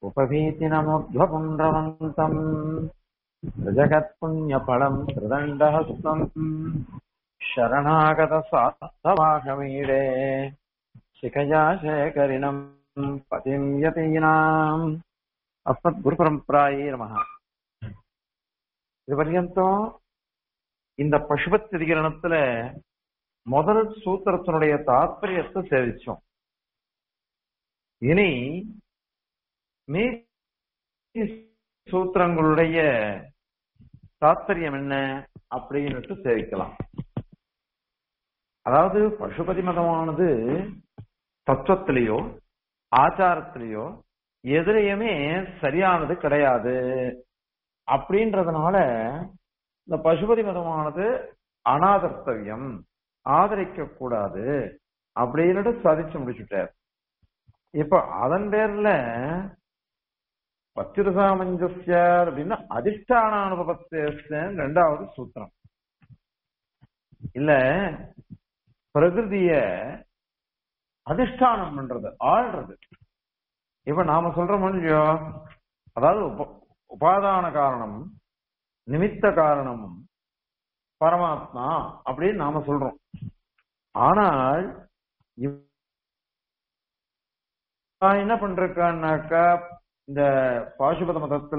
उपभीतिनमुद्ध्वपुण्ड्रवन्तम् जगत्पुण्यफलम् त्रिदण्डहस्तम् शरणागतसात्तवाहमीडे शिखया शेखरिणम् पतिम् यतीनाम् அஸ்மத்குருபரம்பராயே நமக இது பர்யந்தம் இந்த பசுபத் திகரணத்துல முதல் சூத்திரத்தினுடைய தாற்பயத்தை சேவிச்சோம் இனி மீதி சூத்திரங்களுடைய தாத்பரியம் என்ன அப்படின்னு சேவிக்கலாம் அதாவது பசுபதி மதமானது தத்துவத்திலேயோ ஆச்சாரத்திலேயோ எதுலையுமே சரியானது கிடையாது அப்படின்றதுனால இந்த பசுபதி மதமானது அனாதர்த்தவியம் ஆதரிக்க கூடாது அப்படின்னு சாதிச்சு முடிச்சுட்டார் இப்ப அதன் பேர்ல பத்திரசாமஞ்சஸ்யார் அப்படின்னா அதிஷ்டான அனுபவத்தை ரெண்டாவது சூத்திரம் இல்ல பிரகிருதிய அதிஷ்டானம் பண்றது ஆள்றது இப்ப நாம சொல்றோம் இல்லையோ அதாவது உபாதான காரணம் நிமித்த காரணமும் பரமாத்மா அப்படின்னு நாம சொல்றோம் ஆனால் என்ன பண்றான்னாக்கா இந்த பாசுபத மதத்துல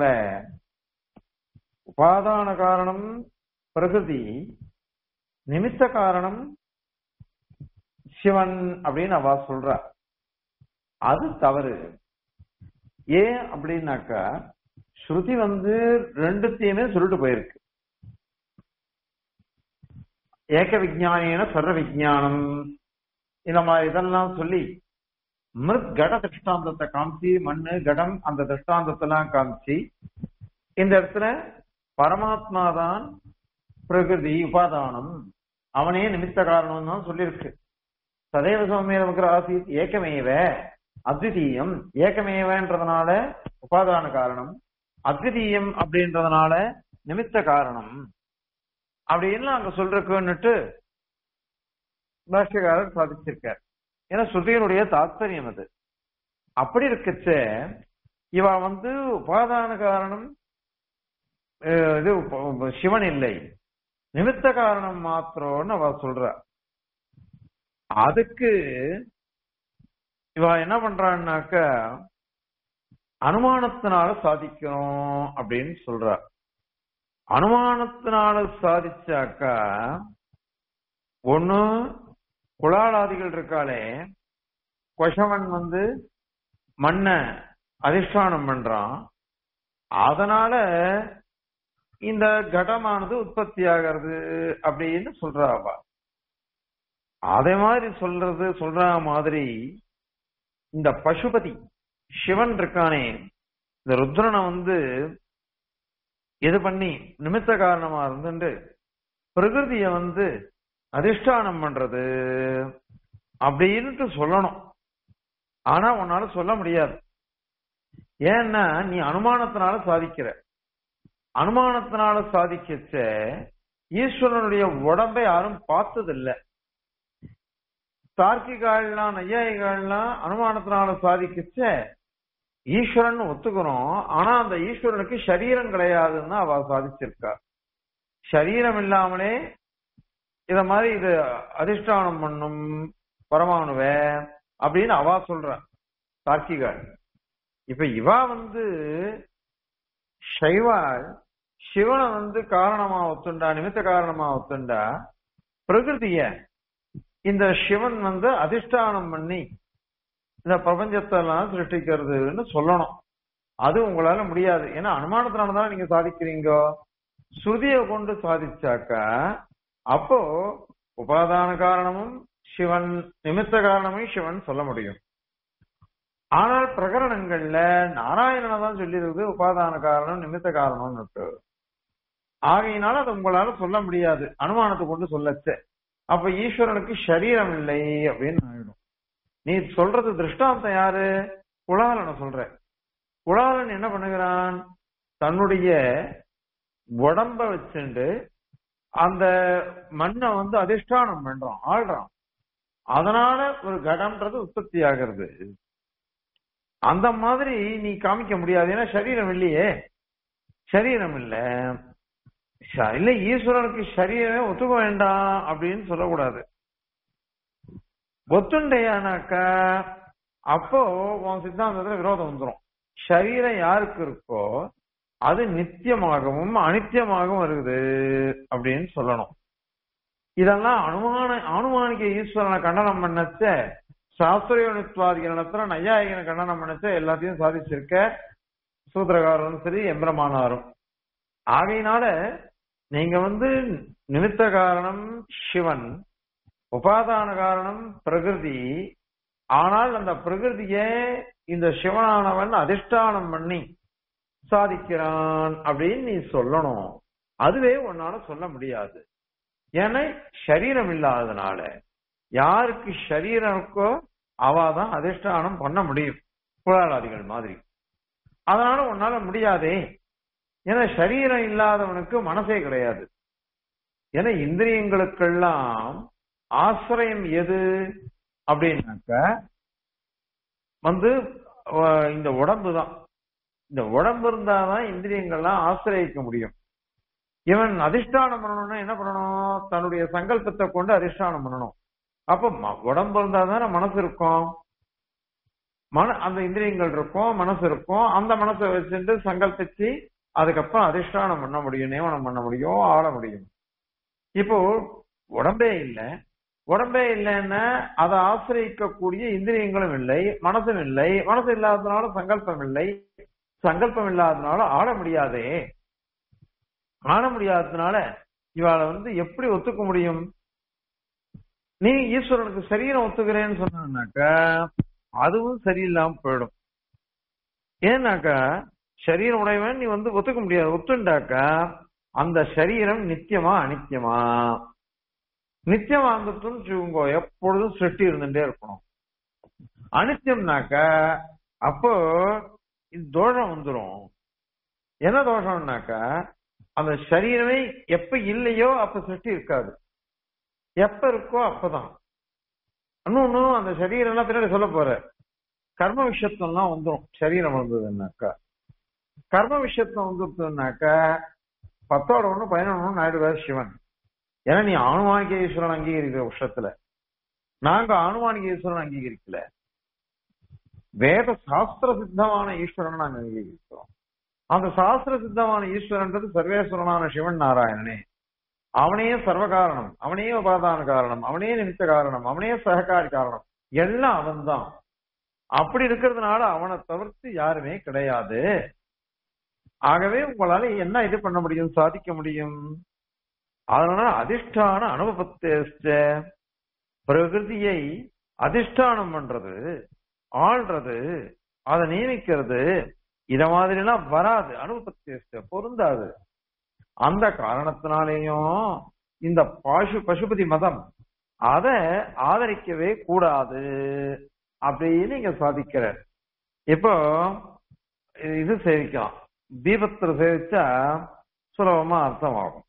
உபாதான காரணம் பிரகிருதி நிமித்த காரணம் சிவன் அப்படின்னு அவ சொல்ற அது தவறு ஏன் அப்படின்னாக்கா ஸ்ருதி வந்து ரெண்டுத்தையுமே சொல்லிட்டு போயிருக்கு ஏக விஜானின சர்வ விஜானம் இந்த மாதிரி இதெல்லாம் சொல்லி மிருத் கட திருஷ்டாந்தத்தை காமிச்சு மண்ணு கடம் அந்த திருஷ்டாந்தத்தெல்லாம் காமிச்சு இந்த இடத்துல பரமாத்மா தான் பிரகிருதி உபாதானம் அவனே நிமித்த காரணம் தான் சொல்லியிருக்கு சதைவ சௌமிய நமக்கு ஆசித் ஏக்கமேவ அத்விதீயம் ஏக்கமேவன்றதுனால உபாதான காரணம் அத்விதீயம் அப்படின்றதுனால நிமித்த காரணம் அப்படின்னு அங்க சொல்றதுன்னுட்டு பாஷ்யக்காரர் சாதிச்சிருக்கார் ஏன்னா ஸ்ருதியினுடைய தாத்பரியம் அது அப்படி இருக்கச்ச இவ வந்து உபாதான காரணம் இது சிவன் இல்லை நிமித்த காரணம் மாத்திரம்னு அவ சொல்ற அதுக்கு இவ என்ன பண்றான்னாக்க அனுமானத்தினால சாதிக்கணும் அப்படின்னு சொல்ற அனுமானத்தினால சாதிச்சாக்கா ஒண்ணு குளாளாதிகள் இருக்காளே கொஷவன் வந்து மண்ணை அதிஷ்டானம் பண்றான் அதனால இந்த கடமானது உற்பத்தி ஆகிறது அப்படின்னு சொல்றா அவ அதே மாதிரி சொல்றது சொல்ற மாதிரி இந்த பசுபதி சிவன் இருக்கானே இந்த ருத்ரனை வந்து இது பண்ணி நிமித்த காரணமா இருந்துட்டு பிரகிருதிய வந்து அதிஷ்டானம் பண்றது அப்படின்ட்டு சொல்லணும் ஆனா உன்னால சொல்ல முடியாது ஏன்னா நீ அனுமானத்தினால சாதிக்கிற அனுமானத்தினால சாதிக்கச்ச ஈஸ்வரனுடைய உடம்பை யாரும் பார்த்தது இல்லை தார்க்கிகாலாம் நையாயிகாலாம் அனுமானத்தினால சாதிக்கச்ச ஈஸ்வரன் ஒத்துக்கிறோம் ஆனா அந்த ஈஸ்வரனுக்கு சரீரம் கிடையாதுன்னு அவ சாதிச்சிருக்கா சரீரம் இல்லாமலே இத மாதிரி இது அதிஷ்டானம் பண்ணும் பரமாணுவ அப்படின்னு அவா சொல்ற தார்க்கிகாள் இப்ப இவா வந்து சைவாள் சிவனை வந்து காரணமா ஒத்துண்டா நிமித்த காரணமா ஒத்துண்டா பிரகிருதிய இந்த சிவன் வந்து அதிஷ்டானம் பண்ணி இந்த பிரபஞ்சத்தை எல்லாம் சிருஷ்டிக்கிறதுன்னு சொல்லணும் அது உங்களால முடியாது ஏன்னா அனுமானத்தினாலதான் நீங்க சாதிக்கிறீங்க ஸ்ருதியை கொண்டு சாதிச்சாக்கா அப்போ உபாதான காரணமும் சிவன் நிமித்த காரணமும் சிவன் சொல்ல முடியும் ஆனால் பிரகரணங்கள்ல நாராயணனை தான் சொல்லியிருக்குது உபாதான காரணம் நிமித்த காரணம்னு ஆகையினால அது உங்களால சொல்ல முடியாது அனுமானத்தை கொண்டு சொல்லச்ச அப்ப ஈஸ்வரனுக்கு சரீரம் இல்லை அப்படின்னு ஆயிடும் நீ சொல்றது திருஷ்டாந்தம் யாரு குலாலனை சொல்ற குலாலன் என்ன பண்ணுகிறான் தன்னுடைய உடம்ப வச்சுண்டு அந்த மண்ணை வந்து அதிஷ்டானம் பண்றான் ஆள்றான் அதனால ஒரு கடம்ன்றது உற்பத்தி ஆகிறது அந்த மாதிரி நீ காமிக்க முடியாது ஏன்னா சரீரம் இல்லையே சரீரம் இல்ல ச- இல்ல ஈஸ்வரனுக்கு சரீரமே ஒத்துக்க வேண்டாம் அப்படின்னு சொல்லக்கூடாது ஒத்துண்டையானாக்கா அப்போ உன் சித்தாந்தத்துல விரோதம் வந்துரும் சரீரம் யாருக்கு இருக்கோ அது நித்தியமாகவும் அனித்தியமாகவும் இருக்குது அப்படின்னு சொல்லணும் இதெல்லாம் அனுமான அனுமானிக்க ஈஸ்வரனை கண்டனம் பண்ணச்ச சாஸ்திரயோனித்வாதிகளத்துல நையாயிகனை கண்டனம் பண்ணச்ச எல்லாத்தையும் சாதிச்சிருக்க சூத்திரகாரரும் சரி எம்பிரமானாரும் ஆகையினால நீங்க வந்து நிமித்த காரணம் சிவன் உபாதான காரணம் பிரகிருதி ஆனால் அந்த பிரகிருதிய இந்த சிவனானவன் அதிஷ்டானம் பண்ணி சாதிக்கிறான் அப்படின்னு நீ சொல்லணும் அதுவே உன்னால சொல்ல முடியாது ஏன்னா சரீரம் இல்லாததுனால யாருக்கு சரீரம் இருக்கோ அவாதான் அதிஷ்டானம் பண்ண முடியும் புலாலாதிகள் மாதிரி அதனால உன்னால முடியாதே ஏன்னா சரீரம் இல்லாதவனுக்கு மனசே கிடையாது ஏன்னா இந்திரியங்களுக்கெல்லாம் ஆசிரியம் எது அப்படின்னாக்க வந்து அஹ், இந்த உடம்பு தான் இந்த உடம்பு இருந்தாதான் இந்திரியங்கள்லாம் ஆசிரியக்க முடியும் இவன் அதிஷ்டானம் பண்ணணும்னா என்ன பண்ணணும் தன்னுடைய சங்கல்பத்தை கொண்டு அதிஷ்டானம் பண்ணணும் அப்ப ம- உடம்பு இருந்தா தானே மனசு இருக்கும் மன அந்த இந்திரியங்கள் இருக்கும் மனசு இருக்கும் அந்த மனசை வச்சுட்டு சங்கல்பிச்சு அதுக்கப்புறம் அதிஷ்டானம் பண்ண முடியும் நியமனம் பண்ண முடியும் ஆள முடியும் இப்போ உடம்பே இல்லை உடம்பே இல்லைன்னா அதை ஆசிரியக்கக்கூடிய இந்திரியங்களும் இல்லை மனசும் இல்லை மனசு இல்லாததுனால சங்கல்பம் இல்லை சங்கல்பம் இல்லாததுனால ஆள முடியாதே ஆள முடியாததுனால இவாளை வந்து எப்படி ஒத்துக்க முடியும் நீ ஈஸ்வரனுக்கு சரீரம் ஒத்துக்கிறேன்னு சொன்னாக்கா அதுவும் சரியில்லாம போயிடும் ஏன்னாக்கா சரீரம் உடையவன் நீ வந்து ஒத்துக்க முடியாது ஒத்துண்டாக்கா அந்த சரீரம் நித்தியமா அனித்தியமா நித்தியமா இருந்துட்டுன்னு வச்சுக்கோங்க எப்பொழுதும் சிருஷ்டி இருந்துட்டே இருக்கணும் அனித்தியம்னாக்கா அப்போ இது தோஷம் வந்துரும் என்ன தோஷம்னாக்கா அந்த சரீரமே எப்ப இல்லையோ அப்ப சிருஷ்டி இருக்காது எப்ப இருக்கோ அப்பதான் இன்னொன்னு அந்த சரீரம் எல்லாம் பின்னாடி சொல்ல போற கர்ம விஷயத்தெல்லாம் வந்துரும் சரீரம் வந்ததுன்னாக்கா கர்ம விஷயத்தம் வந்துருச்சுனாக்கா பத்தோட ஒண்ணு பதினொன்னு ஆயிடுவார் சிவன் ஏன்னா நீ ஆணுமானிக ஈஸ்வரன் அங்கீகரிக்கிற விஷயத்துல நாங்க ஆணுமானிக ஈஸ்வரன் அங்கீகரிக்கல வேத சாஸ்திர சித்தமான ஈஸ்வரன் நாங்க அங்கீகரிக்கிறோம் அந்த சாஸ்திர சித்தமான ஈஸ்வரன்றது சர்வேஸ்வரனான சிவன் நாராயணனே அவனே சர்வ காரணம் அவனே உபாதான காரணம் அவனே நிமித்த காரணம் அவனே சககாரி காரணம் எல்லாம் அவன்தான் அப்படி இருக்கிறதுனால அவனை தவிர்த்து யாருமே கிடையாது ஆகவே உங்களால என்ன இது பண்ண முடியும் சாதிக்க முடியும் அதனால அதிஷ்டான அனுபவத்தேஸ்ட பிரகிருதியை அதிஷ்டானம் பண்றது ஆள்றது அதை நியமிக்கிறது இத மாதிரி எல்லாம் வராது அனுபவத்தேஸ்ட பொருந்தாது அந்த காரணத்தினாலேயும் இந்த பாசு பசுபதி மதம் அத ஆதரிக்கவே கூடாது அப்படின்னு இங்க சாதிக்கிற இப்போ இது சேவிக்கலாம் தீபத்துல சேவிச்சா சுலபமா அர்த்தமாகும்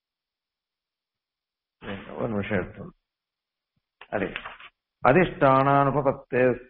ஒரு நிமிஷம் எடுத்து அடி அதிஷ்டானானுபத்தேஸ்ட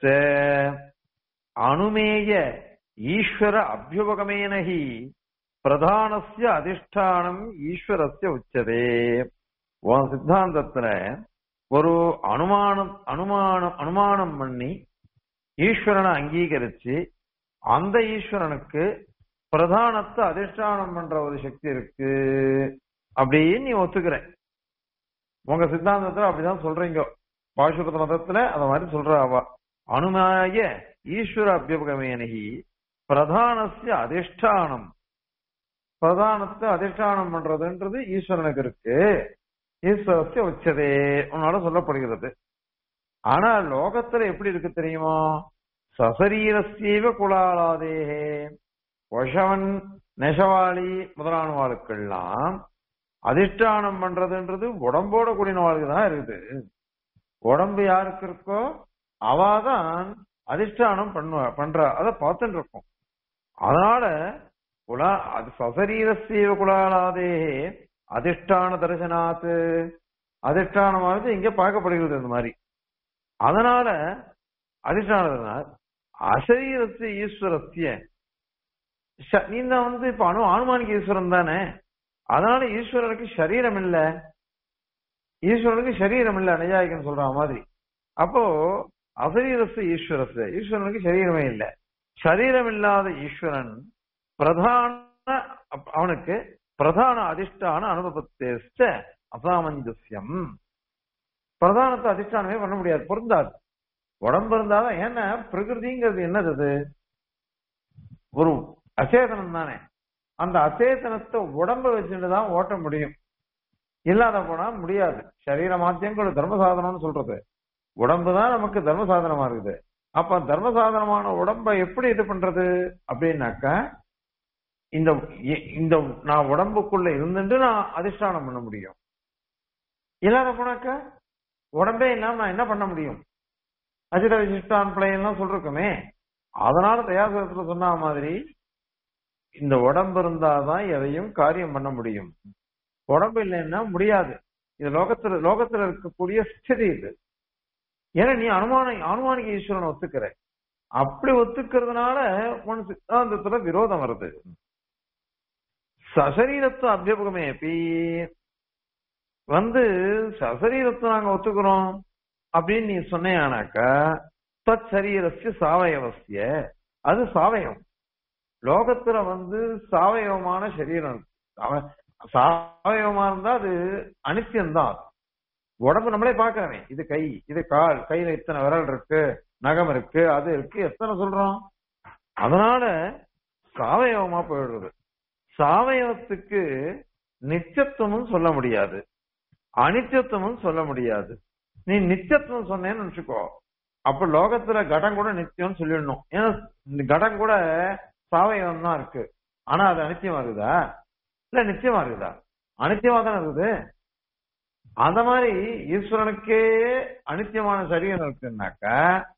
அனுமேய ஈஸ்வர அபியுபகமேன ஹி பிரதானஸ்ய அதிஷ்டானம் ஈஸ்வரஸ்ய உச்சதே உன் சித்தாந்தத்துல ஒரு அனுமானம் அனுமானம் அனுமானம் பண்ணி ஈஸ்வரனை அங்கீகரிச்சு அந்த ஈஸ்வரனுக்கு பிரதானத்தை அதிஷ்டானம் பண்ற ஒரு சக்தி இருக்கு அப்படின்னு நீ ஒத்துக்கிற உங்க சித்தாந்தத்துல அப்படிதான் சொல்றீங்க பாசுபத மதத்துல அந்த மாதிரி சொல்ற அவ அனுமாய ஈஸ்வர அபியுபகமேனகி பிரதானஸ்ய அதிஷ்டானம் பிரதானத்தை அதிஷ்டானம் பண்றதுன்றது ஈஸ்வரனுக்கு இருக்கு ஈஸ்வரஸ்ய உச்சதே உன்னால சொல்லப்படுகிறது ஆனா லோகத்துல எப்படி இருக்கு தெரியுமா சசரீரஸ்யவ குலாலாதேகே வஷவன் நெசவாளி முதலானவாளுக்கெல்லாம் அதிஷ்டானம் பண்றதுன்றது உடம்போட கூடினவாளுக்கு தான் இருக்குது உடம்பு யாருக்கு இருக்கோ அவாதான் அதிஷ்டானம் பண்ணுவா பண்றா அத பார்த்துட்டு இருக்கோம் அதனால குலா அது சசரீரஸ்யவ குலாலாதே அதிஷ்டான தரிசனாத்து அதிஷ்டானமானது இங்க பார்க்கப்படுகிறது இந்த மாதிரி அதனால அதிஷ்டான அசரீரத்து ஈஸ்வரத்திய ச- நீ தான் வந்து இப்ப அனு அனுமானிக்க ஈஸ்வரன் தானே அதனால ஈஸ்வரனுக்கு சரீரம் இல்ல ஈஸ்வரனுக்கு சரீரம் இல்ல நையாயிகன் சொல்ற மாதிரி அப்போ அசரீரத்து ஈஸ்வரத்து ஈஸ்வரனுக்கு சரீரமே இல்ல சரீரம் இல்லாத ஈஸ்வரன் பிரதான அப்- அவனுக்கு பிரதான அதிஷ்டான அனுபவத்தேஸ்ட அசாமஞ்சசியம் பிரதானத்தை அதிஷ்டானமே பண்ண முடியாது பொருந்தாது உடம்பு இருந்தாதான் ஏன்னா பிரகிருதிங்கிறது என்னது அது ஒரு அச்சேதனம் தானே அந்த அச்சேதனத்தை உடம்ப வச்சுட்டு தான் ஓட்ட முடியும் இல்லாத போனா முடியாது சரீர மாத்தியங்கள் தர்ம சாதனம்னு சொல்றது உடம்பு தான் நமக்கு தர்ம சாதனமா இருக்குது அப்ப தர்ம சாதனமான உடம்ப எப்படி இது பண்றது அப்படின்னாக்கா இந்த இ- இந்த நான் உடம்புக்குள்ள இருந்துட்டு நான் அதிஷ்டானம் பண்ண முடியும் இல்லாத போனாக்கா உடம்பே இல்லாம நான் என்ன பண்ண முடியும் அஜித விசிஷ்டான் பிள்ளைலாம் சொல்லிருக்கோமே அதனால தயாசத்துல சொன்ன மாதிரி இந்த உடம்பு இருந்தாதான் எதையும் காரியம் பண்ண முடியும் உடம்பு இல்லைன்னா முடியாது இது லோகத்துல லோகத்துல இருக்கக்கூடிய ஸ்திதி இது ஏன்னா நீ அனுமான அனுமானிக ஈஸ்வரனை ஒத்துக்கிற அப்படி ஒத்துக்கிறதுனால உன் சித்தாந்தத்துல விரோதம் வருது சசரீரத்துவ அபியபகமே பி வந்து சசரீரத்தை நாங்க ஒத்துக்கிறோம் அப்படின்னு நீ சொன்னேனாக்கா தத் சரீரஸ்ய சாவயவசிய அது சாவயம் லோகத்துல வந்து சாவயவமான சரீரம் இருக்கு. அவ- சாவயவமா இருந்தா அது அனித்தியம்தான் உடம்பு நம்மளே பாக்குறவே இது கை இது கால் கையில இத்தனை விரல் இருக்கு நகம் இருக்கு அது இருக்கு எத்தனை சொல்றோம் அதனால சாவயவமா போயிடுறது சாவயவத்துக்கு நித்தியத்துவமும் சொல்ல முடியாது அனித்தியத்துவமும் சொல்ல முடியாது நீ நித்தியத்துவம் சொன்னேன்னு நினைச்சுக்கோ அப்ப லோகத்துல கடம் கூட நித்தியம்னு சொல்லிடணும் ஏன்னா இந்த கடம் கூட சாவயவம் தான் இருக்கு ஆனா அது அனித்தியமா இருக்குதா இல்ல நிச்சயமா இருக்குதா அனித்தியமா தானே இருக்குது அந்த மாதிரி ஈஸ்வரனுக்கே அனித்தியமான சரீரம் இருக்குன்னாக்கா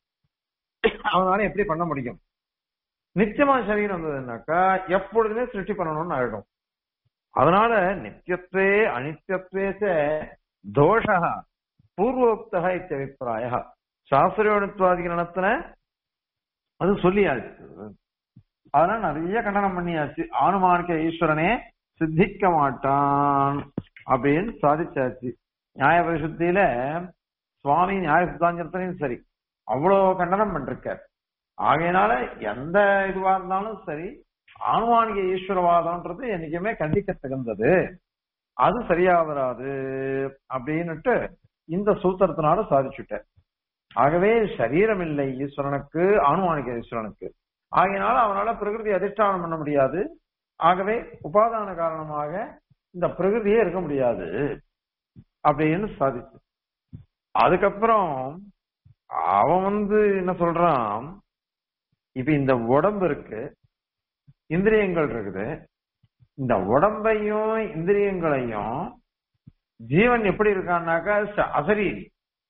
அவனால எப்படி பண்ண முடியும் நிச்சயமான சரீரம் இருந்ததுன்னாக்கா எப்பொழுதுமே சிருஷ்டி பண்ணணும்னு ஆயிடும் அதனால நித்தியத்வே அனித்தியத்வேச தோஷ பூர்வோக்தக இத்தியபிப்பிராய சாஸ்திரோடத்வாதிகள் நடத்தின அது சொல்லியாச்சு அதனால நிறைய கண்டனம் பண்ணியாச்சு ஆனுமானிக்க ஈஸ்வரனே சித்திக்க மாட்டான் அப்படின்னு சாதிச்சாச்சு நியாய பரிசுத்தியில சுவாமி நியாய சித்தாந்தத்திலையும் சரி அவ்வளவு கண்டனம் பண்ணிருக்கார் ஆகையினால எந்த இதுவா இருந்தாலும் சரி ஆணுவானிக ஈஸ்வரவாதம்ன்றது என்னைக்குமே கண்டிக்க தகுந்தது அது சரியா வராது அப்படின்னுட்டு இந்த சூத்திரத்தினால சாதிச்சுட்டார் ஆகவே சரீரம் இல்லை ஈஸ்வரனுக்கு ஆணுவானிக ஈஸ்வரனுக்கு ஆகையினால அவனால பிரகிருதி அதிஷ்டானம் பண்ண முடியாது ஆகவே உபாதான காரணமாக இந்த பிரகிருதியே இருக்க முடியாது அப்படின்னு சாதிச்சு அதுக்கப்புறம் அவன் வந்து என்ன சொல்றான் இப்ப இந்த உடம்பு இருக்கு இந்திரியங்கள் இருக்குது இந்த உடம்பையும் இந்திரியங்களையும் ஜீவன் எப்படி இருக்கான்னாக்கா ச- அசரீரி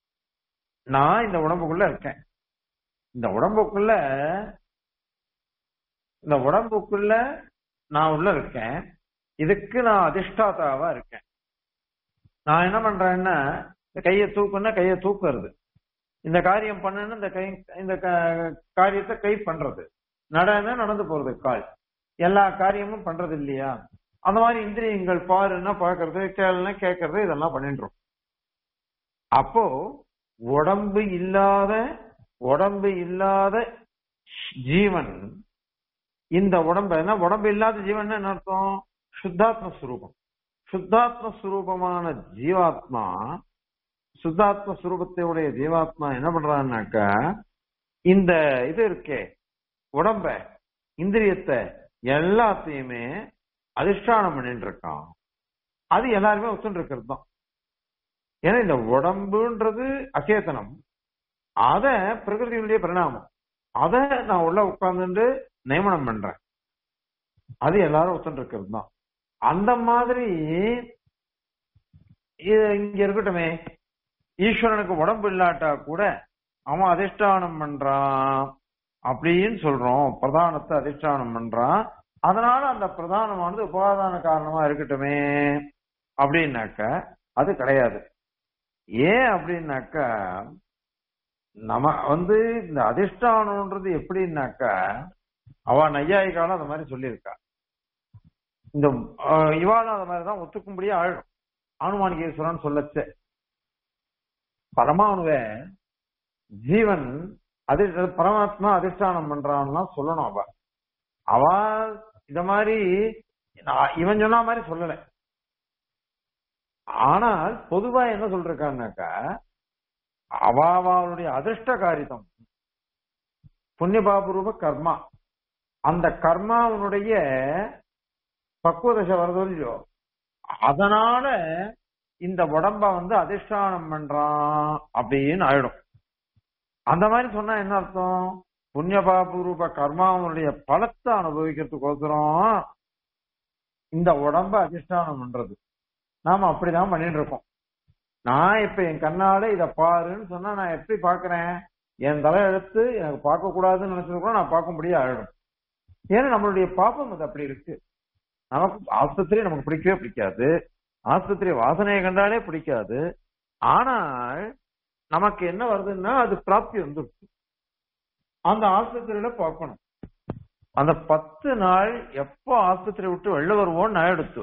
நான் இந்த உடம்புக்குள்ள இருக்கேன் இந்த உடம்புக்குள்ள இந்த உடம்புக்குள்ள நான் உள்ள இருக்கேன் இதுக்கு நான் அதிஷ்டாதாவா இருக்கேன் நான் என்ன பண்றேன்னா இந்த கையை தூக்குன்னா கையை தூக்குறது இந்த காரியம் பண்ணுன்னு இந்த கை இந்த க- காரியத்தை கை பண்றது நடனா நடந்து போறது கால் எல்லா காரியமும் பண்றது இல்லையா அந்த மாதிரி இந்திரியங்கள் பாருன்னா பார்க்கறது கேளுன்னா கேட்கறது இதெல்லாம் பண்ணின்றோம் அப்போ உடம்பு இல்லாத உடம்பு இல்லாத ஜீவன் இந்த உடம்பு என்ன உடம்பு இல்லாத ஜீவன் என்ன அர்த்தம் சுத்தாத்ம ஸ்வரூபம் சுத்தாத்ம ஸ்வரூபமான ஜீவாத்மா சுத்தாத்ம ஸ்வரூபத்தையுடைய ஜீவாத்மா என்ன பண்றான்னாக்கா இந்த இது இருக்கே உடம்ப இந்திரியத்தை எல்லாத்தையுமே அதிஷ்டானம் பண்ணிட்டு இருக்கான் அது எல்லாருமே ஒத்துட்டு இருக்கிறது தான் ஏன்னா இந்த உடம்புன்றது அச்சேதனம் அத பிரகிருதியினுடைய பரிணாமம் அத நான் உள்ள உட்கார்ந்துட்டு நியமனம் பண்றேன் அது எல்லாரும் ஒத்துட்டு இருக்கிறது தான் அந்த மாதிரி இது இங்க இருக்கட்டுமே ஈஸ்வரனுக்கு உடம்பு இல்லாட்டா கூட அவன் அதிஷ்டானம் பண்றான் அப்படின்னு சொல்றோம் பிரதானத்தை அதிஷ்டானம் பண்றான் அதனால அந்த பிரதானமானது உபாதான காரணமா இருக்கட்டுமே அப்படின்னாக்க அது கிடையாது ஏன் அப்படின்னாக்கா நம்ம வந்து இந்த அதிஷ்டானம்ன்றது எப்படின்னாக்கா அவ நையாயிக்காலும் அந்த மாதிரி சொல்லியிருக்கா இந்த அஹ், இவாளும் அந்த மாதிரி தான் ஒத்துக்கும்படியே ஆயிடும் அனுமானிகேஸ்வரன் சொல்லச்சே பரமாணுவ ஜீவன் அதி பரமாத்மா அதிஷ்டானம் பண்றான்னா சொல்லணும் அவ அவ இந்த மாதிரி நான் இவன் சொன்ன மாதிரி சொல்லல ஆனால் பொதுவா என்ன சொல்றான்னாக்கா அவ அவளுடைய அதிர்ஷ்ட காரியம் புண்ணியபாபுரூப கர்மா அந்த கர்மாவனுடைய பக்குவதசை வருதோ இல்லையோ அதனால இந்த உடம்ப வந்து அதிஷ்டானம் பண்றான் அப்படின்னு ஆயிடும் அந்த மாதிரி சொன்னா என்ன அர்த்தம் புண்ணியபாபுரூப கர்மாவனுடைய பலத்தை அனுபவிக்கிறதுக்கோசரம் இந்த உடம்ப அதிஷ்டானம் பண்றது நாம அப்படிதான் பண்ணிட்டு இருக்கோம் நான் இப்ப என் கண்ணால இத பாருன்னு சொன்னா நான் எப்படி பாக்குறேன் என் தலை எடுத்து எனக்கு பார்க்க கூடாதுன்னு நினைச்சது நான் பார்க்க முடியாது ஆயிடும் ஏன்னா நம்மளுடைய பாப்பம் அது அப்படி இருக்கு நமக்கு ஆஸ்பத்திரி நமக்கு பிடிக்கவே பிடிக்காது ஆஸ்பத்திரி வாசனையை கண்டாலே பிடிக்காது ஆனால் நமக்கு என்ன வருதுன்னா அது பிராப்தி வந்துருச்சு அந்த ஆஸ்பத்திரியில பார்க்கணும் அந்த பத்து நாள் எப்போ ஆஸ்பத்திரி விட்டு வெளில வருவோம்னு நான் எடுத்து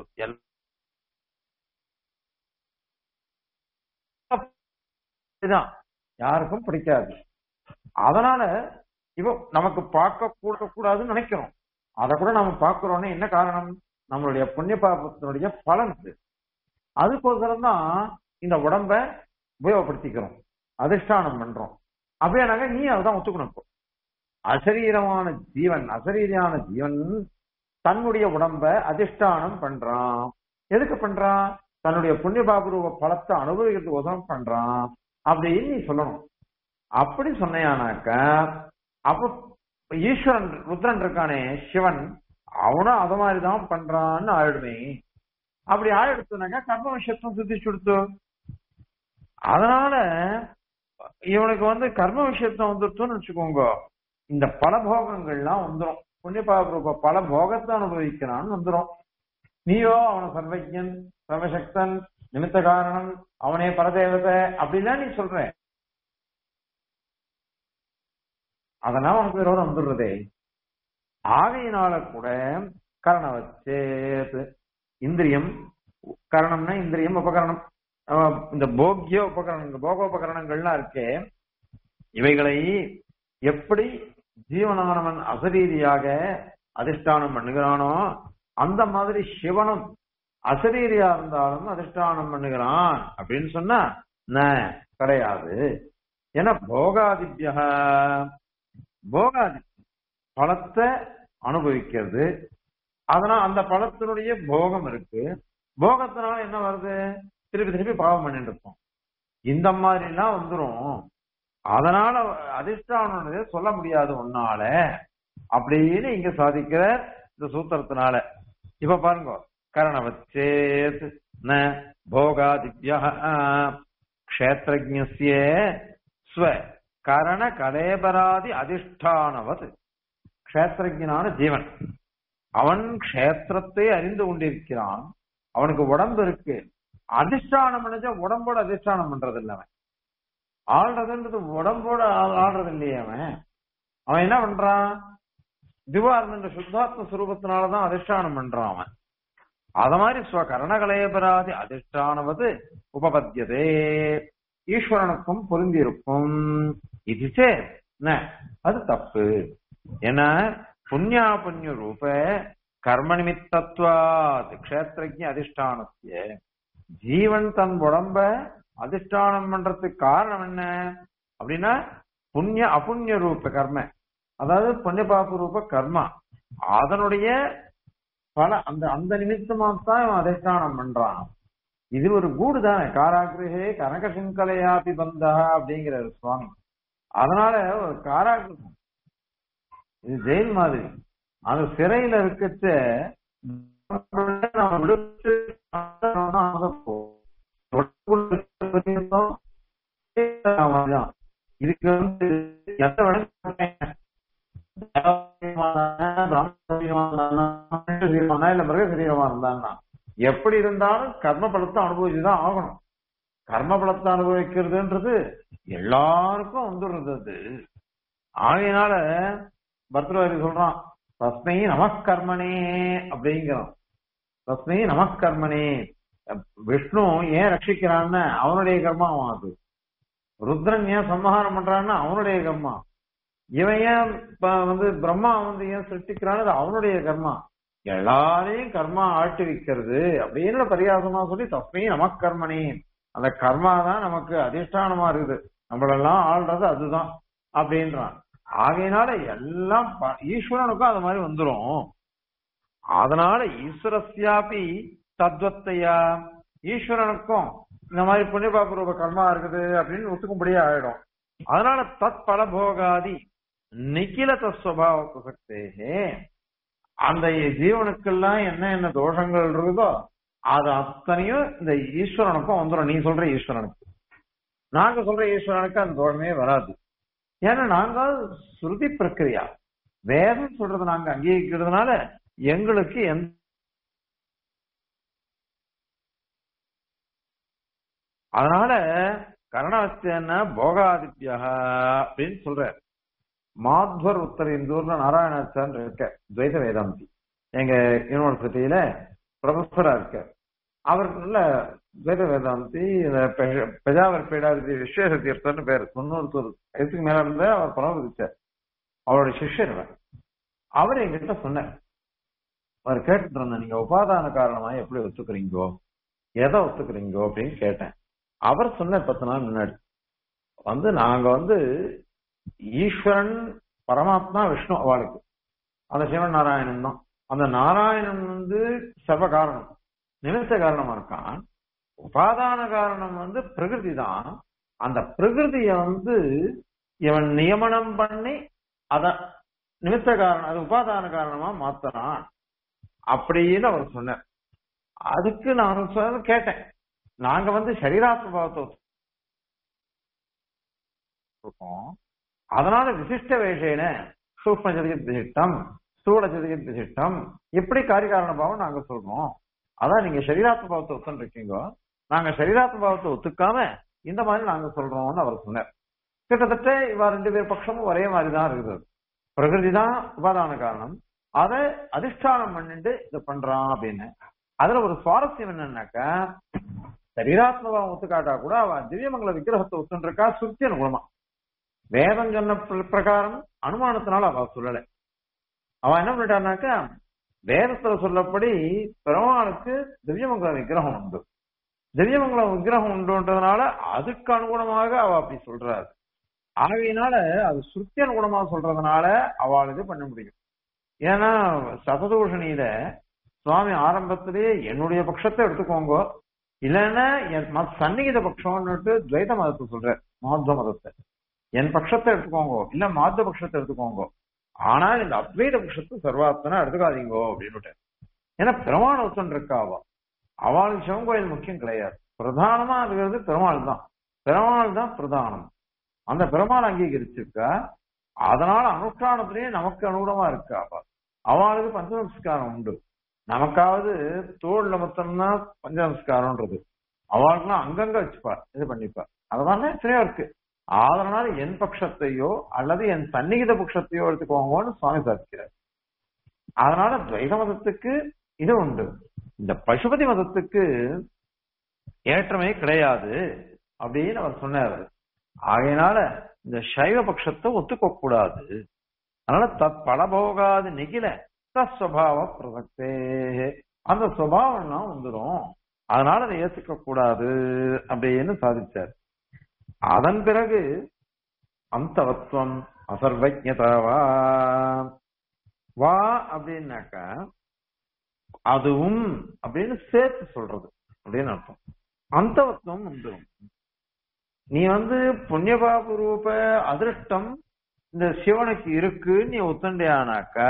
இதுதான் யாருக்கும் பிடிக்காது அதனால இவ நமக்கு பார்க்க கூட கூடாதுன்னு நினைக்கிறோம் அதை கூட நாம பார்க்கிறோம்னு என்ன காரணம் நம்மளுடைய புண்ணிய பாபத்தினுடைய பலன் இது அதுக்கோசரம் தான் இந்த உடம்ப உபயோகப்படுத்திக்கிறோம் அதிஷ்டானம் பண்றோம் அப்படியே நாங்க நீ அதான் ஒத்துக்கணும் இப்போ அசரீரமான ஜீவன் அசரீரியான ஜீவன் தன்னுடைய உடம்ப அதிஷ்டானம் பண்றான் எதுக்கு பண்றான் தன்னுடைய புண்ணிய பாபுரூப பலத்தை அனுபவிக்கிறதுக்கு உதவம் பண்றான் அப்படின்னு நீ சொல்லணும் அப்படி சொன்னையானாக்க அப்ப ஈஸ்வரன் ருத்ரன் இருக்கானே சிவன் அவனும் அத மாதிரிதான் பண்றான்னு ஆயிடுமே அப்படி ஆயிடுச்சுனாக்கா கர்ம விஷயத்தும் சித்திச்சு கொடுத்து அதனால இவனுக்கு வந்து கர்ம விஷயத்த வந்துருச்சுன்னு வச்சுக்கோங்க இந்த பல போகங்கள்லாம் வந்துடும் புண்ணியபாப பல போகத்தை அனுபவிக்கிறான்னு வந்துடும் நீயோ அவன சர்வஜன் சர்வசக்தன் நிமித்த காரணம் அவனே பரதேவதை அப்படிலாம் நீ சொல்ற அதெல்லாம் உனக்கு விரோதம் வந்துடுறதே ஆகையினால கூட கரண வச்சேது இந்திரியம் கரணம்னா இந்திரியம் உபகரணம் அஹ் இந்த போக்கிய உபகரணங்கள் போகோபகரணங்கள்லாம் இருக்கே இவைகளை எப்படி ஜீவனானவன் அசரீதியாக அதிஷ்டானம் பண்ணுகிறானோ அந்த மாதிரி சிவனும் அசரீரியா இருந்தாலும் அதிஷ்டானம் பண்ணுகிறான் அப்படின்னு சொன்னா ந, கிடையாது ஏன்னா போகாதித்ய போகாதி பழத்தை அனுபவிக்கிறது அதனால அந்த பழத்தினுடைய போகம் இருக்கு போகத்தினால என்ன வருது திருப்பி திருப்பி பாவம் பண்ணிட்டு இருப்போம் இந்த மாதிரி எல்லாம் வந்துரும் அதனால அதிஷ்டானது சொல்ல முடியாது உன்னால அப்படின்னு இங்க சாதிக்கிற இந்த சூத்திரத்தினால இப்ப பாருங்க கரணவச்சேத் ந போகாதித்ய க்ஷேத்திரஜ்ய ஸ்வ கரண கலேபராதி அதிஷ்டானவத் க்ஷேத்திரஜனான ஜீவன் அவன் க்ஷேத்திரத்தை அறிந்து கொண்டிருக்கிறான் அவனுக்கு உடம்பு இருக்கு அதிஷ்டானம் பண்ணா உடம்போட அதிஷ்டானம் பண்றது இல்ல அவன் ஆள்றதுன்றது உடம்போட ஆள்- ஆள்றது இல்லையே அவன் அவன் என்ன பண்றான் திவா இருந்த சுத்தாத்ம சுரூபத்தினாலதான் அதிஷ்டானம் பண்றான் அவன் அத மாதிரி ஸ்வகரணகலேபராதி அதிஷ்டானவது உபபத்தியதே ஈஸ்வரனுக்கும் பொருந்தி இருக்கும் இது சேர் ந, அது தப்பு ஏன்னா புண்ணியா புண்ணிய ரூப கர்ம நிமித்தத்வாத் க்ஷேத்திரஜ அதிஷ்டானத்திய ஜீவன் தன் உடம்ப அதிஷ்டானம் பண்றதுக்கு காரணம் என்ன அப்படின்னா புண்ணிய அபுண்ணிய ரூப கர்ம அதாவது புண்ணிய பாப ரூப கர்மா அதனுடைய பல அந்த அந்த நிமித்தமா தான் இவன் அதிஷ்டானம் பண்றான் இது ஒரு கூடு தானே காராகிரகே கனக சிங்கலையாபி பந்தா அப்படிங்கிறாரு சுவாமி அதனால ஒரு காராகிரகம் இது ஜெயில் மாதிரி அந்த சிறையில இருக்கச்ச நம்ம விடுத்து அங்க போ- அவன்தான். இதுக்கு வந்து எந்த சரீரமா இல்ல மிருக சரீரமா இருந்தான்னா எப்படி இருந்தாலும் கர்ம பலத்தை அனுபவிச்சுதான் ஆகணும் கர்ம பலத்தை அனுபவிக்கிறதுன்றது எல்லாருக்கும் வந்துடுறது அது ஆகையினால பர்தவாரி சொல்றான் தஸ்மை நமஸ்கர்மனே அப்படிங்கிறான் தஸ்மை நமஸ்கர்மனே விஷ்ணு ஏன் ரட்சிக்கிறான்னு அவனுடைய கர்மாவும் அது ருத்ரன் ஏன் சம்ஹாரம் பண்றான்னு அவனுடைய கர்மா இவன் ஏன் ப- வந்து பிரம்மா வந்து ஏன் சிருஷ்டிக்கிறான்னு அது அவனுடைய கர்மா எல்லாரையும் கர்மா ஆட்டி வைக்கிறது அப்படின்னு பரியாசமா சொல்லி தஸ்மை நமஸ்கர்மனே அந்த கர்மா தான் நமக்கு அதிஷ்டானமா இருக்குது நம்மளெல்லாம் ஆள்றது அதுதான் அப்படின்றான் ஆகையினால எல்லாம் ப- ஈஸ்வரனுக்கும் அது மாதிரி வந்துரும் அதனால ஈஸ்வரஸ்யாபி தத்வத்தையா ஈஸ்வரனுக்கும் இந்த மாதிரி புண்ணியபாப ரூப கர்மா இருக்குது அப்படின்னு ஒத்துக்கும்படியே ஆயிடும் அதனால தத் பலபோகாதி நிகில தஸ்வபாவ பிரசக்தேகே அந்த ஜீவனுக்கெல்லாம் என்ன என்ன தோஷங்கள் இருக்குதோ அது அத்தனையும் இந்த ஈஸ்வரனுக்கும் வந்துடும் நீ சொல்ற ஈஸ்வரனுக்கு நாங்க சொல்ற ஈஸ்வரனுக்கு அந்த தோஷமே வராது ஏன்னா நாங்க ஸ்ருதி பிரக்கிரியா வேதம் சொல்றது நாங்க அங்கீகரிக்கிறதுனால எங்களுக்கு எந்த அதனால கரணாஸ்தியன்னா போகாதித்யா அப்படின்னு சொல்றார் மாத்வர் உத்தர இந்தூர்ல நாராயணாச்சான் இருக்க துவைத வேதாந்தி எங்க யூனிவர்சிட்டியில ப்ரொஃபஸரா இருக்க அவர் நல்ல துவைத வேதாந்தி இந்த பெ- பெஜாவர் பீடாதி விஸ்வேச தீர்த்தம்னு பேர் தொண்ணூறு வயசுக்கு மேல இருந்த அவர் பரவதிச்சார் அவருடைய சிஷ்யர் அவர். அவர் என்கிட்ட சொன்னார் அவர் கேட்டுட்டு இருந்தேன் நீங்க உபாதான காரணமா எப்படி ஒத்துக்கிறீங்கோ எதை ஒத்துக்கிறீங்கோ அப்படின்னு கேட்டேன் அவர் சொன்ன பத்து நாள் முன்னாடி வந்து நாங்க வந்து ஈஸ்வரன் பரமாத்மா விஷ்ணு அவளுக்கு அந்த சிவன் நாராயணன் தான் அந்த நாராயணன் வந்து சர்வ காரணம் நிமித்த காரணமா இருக்கான் உபாதான காரணம் வந்து பிரகிருதி தான் அந்த பிரகிருதிய வந்து இவன் நியமனம் பண்ணி அத நிமித்த காரணம் அது உபாதான காரணமா மாத்துறான் அப்படின்னு அவர் சொன்னார் அதுக்கு நான் சொன்ன கேட்டேன் நாங்க வந்து சரீராத்மபாவத்தை இருக்கோம் அதனால விசிஷ்ட வேஷேன சூக்ம ஜதிகத் விசிஷ்டம் ஸ்தூல ஜதிகத் விசிஷ்டம் இப்படி காரிகாரண பாவம் நாங்க சொல்றோம் அதான் நீங்க சரீராத்ம பாவத்தை ஒத்துன்னு இருக்கீங்க நாங்க சரீராத்ம பாவத்தை ஒத்துக்காம இந்த மாதிரி நாங்க சொல்றோம்னு அவர் சொன்னார் கிட்டத்தட்ட இவா ரெண்டு பேர் பட்சமும் ஒரே மாதிரி தான் இருக்குது பிரகிருதி தான் உபாதான காரணம் அதை அதிஷ்டானம் பண்ணிட்டு இதை பண்றான் அப்படின்னு அதுல ஒரு சுவாரஸ்யம் என்னன்னாக்கா சரீராத்மபாவம் ஒத்துக்காட்டா கூட அவன் திவ்யமங்கல விக்கிரகத்தை ஒத்துன்னு இருக்கா சுருத்தி அனுகூலமா வேதம் சொன்ன பிர- பிரகாரம் அனுமானத்தினால அவ சொல்லல அவன் என்ன பண்ணிட்டான்னாக்கா வேதத்துல சொல்லப்படி பெருமாளுக்கு திவ்யமங்கல விக்கிரகம் உண்டு திவ்யமங்கல விக்கிரகம் உண்டுன்றதுனால அதுக்கு அனுகுணமாக அவ அப்படி சொல்றாரு ஆகையினால அது சுருத்தி அனுகுணமா சொல்றதுனால அவள் இது பண்ண முடியும் ஏன்னா சததூஷணியில சுவாமி ஆரம்பத்திலேயே என்னுடைய பட்சத்தை எடுத்துக்கோங்க இல்லைன்னா என் மத் சந்நிகித பட்சம்னுட்டு துவைத மதத்தை சொல்ற மாத்வ மதத்தை என் பட்சத்தை எடுத்துக்கோங்க இல்ல மாத்த பட்சத்தை எடுத்துக்கோங்க ஆனால் இந்த அத்வைத பட்சத்தை சர்வாத்மனா எடுத்துக்காதீங்கோ அப்படின்னு ஏன்னா பெருமாள் ஒருத்தன் இருக்கா அவ அவளுக்கு சிவன் கோயில் முக்கியம் கிடையாது பிரதானமா இருக்கிறது பெருமாள் தான் பெருமாள் தான் பிரதானம் அந்த பெருமாள் அங்கீகரிச்சிருக்கா அதனால அனுஷ்டானத்திலேயே நமக்கு அனுகூலமா இருக்கா அவ அவளுக்கு பஞ்சநமஸ்காரம் உண்டு நமக்காவது தோல்ல மொத்தம்தான் பஞ்சநமஸ்காரம்ன்றது அவளுக்குலாம் அங்கங்க வச்சுப்பா இது பண்ணிப்பா அதனால எத்தனையோ இருக்கு அதனால என் பட்சத்தையோ அல்லது என் சந்நிகித பட்சத்தையோ எடுத்துக்கோங்கன்னு சுவாமி சாதிக்கிறார் அதனால துவைத மதத்துக்கு இது உண்டு இந்த பசுபதி மதத்துக்கு ஏற்றமே கிடையாது அப்படின்னு அவர் சொன்னார் ஆகையினால இந்த சைவ பட்சத்தை ஒத்துக்க கூடாது அதனால தத் பலபோகாது நிகில தஸ்வபாவ பிரசக்தே அந்த சுபாவம்லாம் வந்துடும் அதனால அதை ஏத்துக்க கூடாது அப்படின்னு சாதிச்சார் அதன் பிறகு அந்தவத்துவம் அசர்வஜதவா வா அப்படின்னாக்கா அதுவும் அப்படின்னு சேர்த்து சொல்றது அப்படின்னு அர்த்தம் அந்தவத்துவம் வந்துடும் நீ வந்து புண்ணியபாபு ரூப அதிருஷ்டம் இந்த சிவனுக்கு இருக்கு நீ ஒத்துண்டியானாக்கா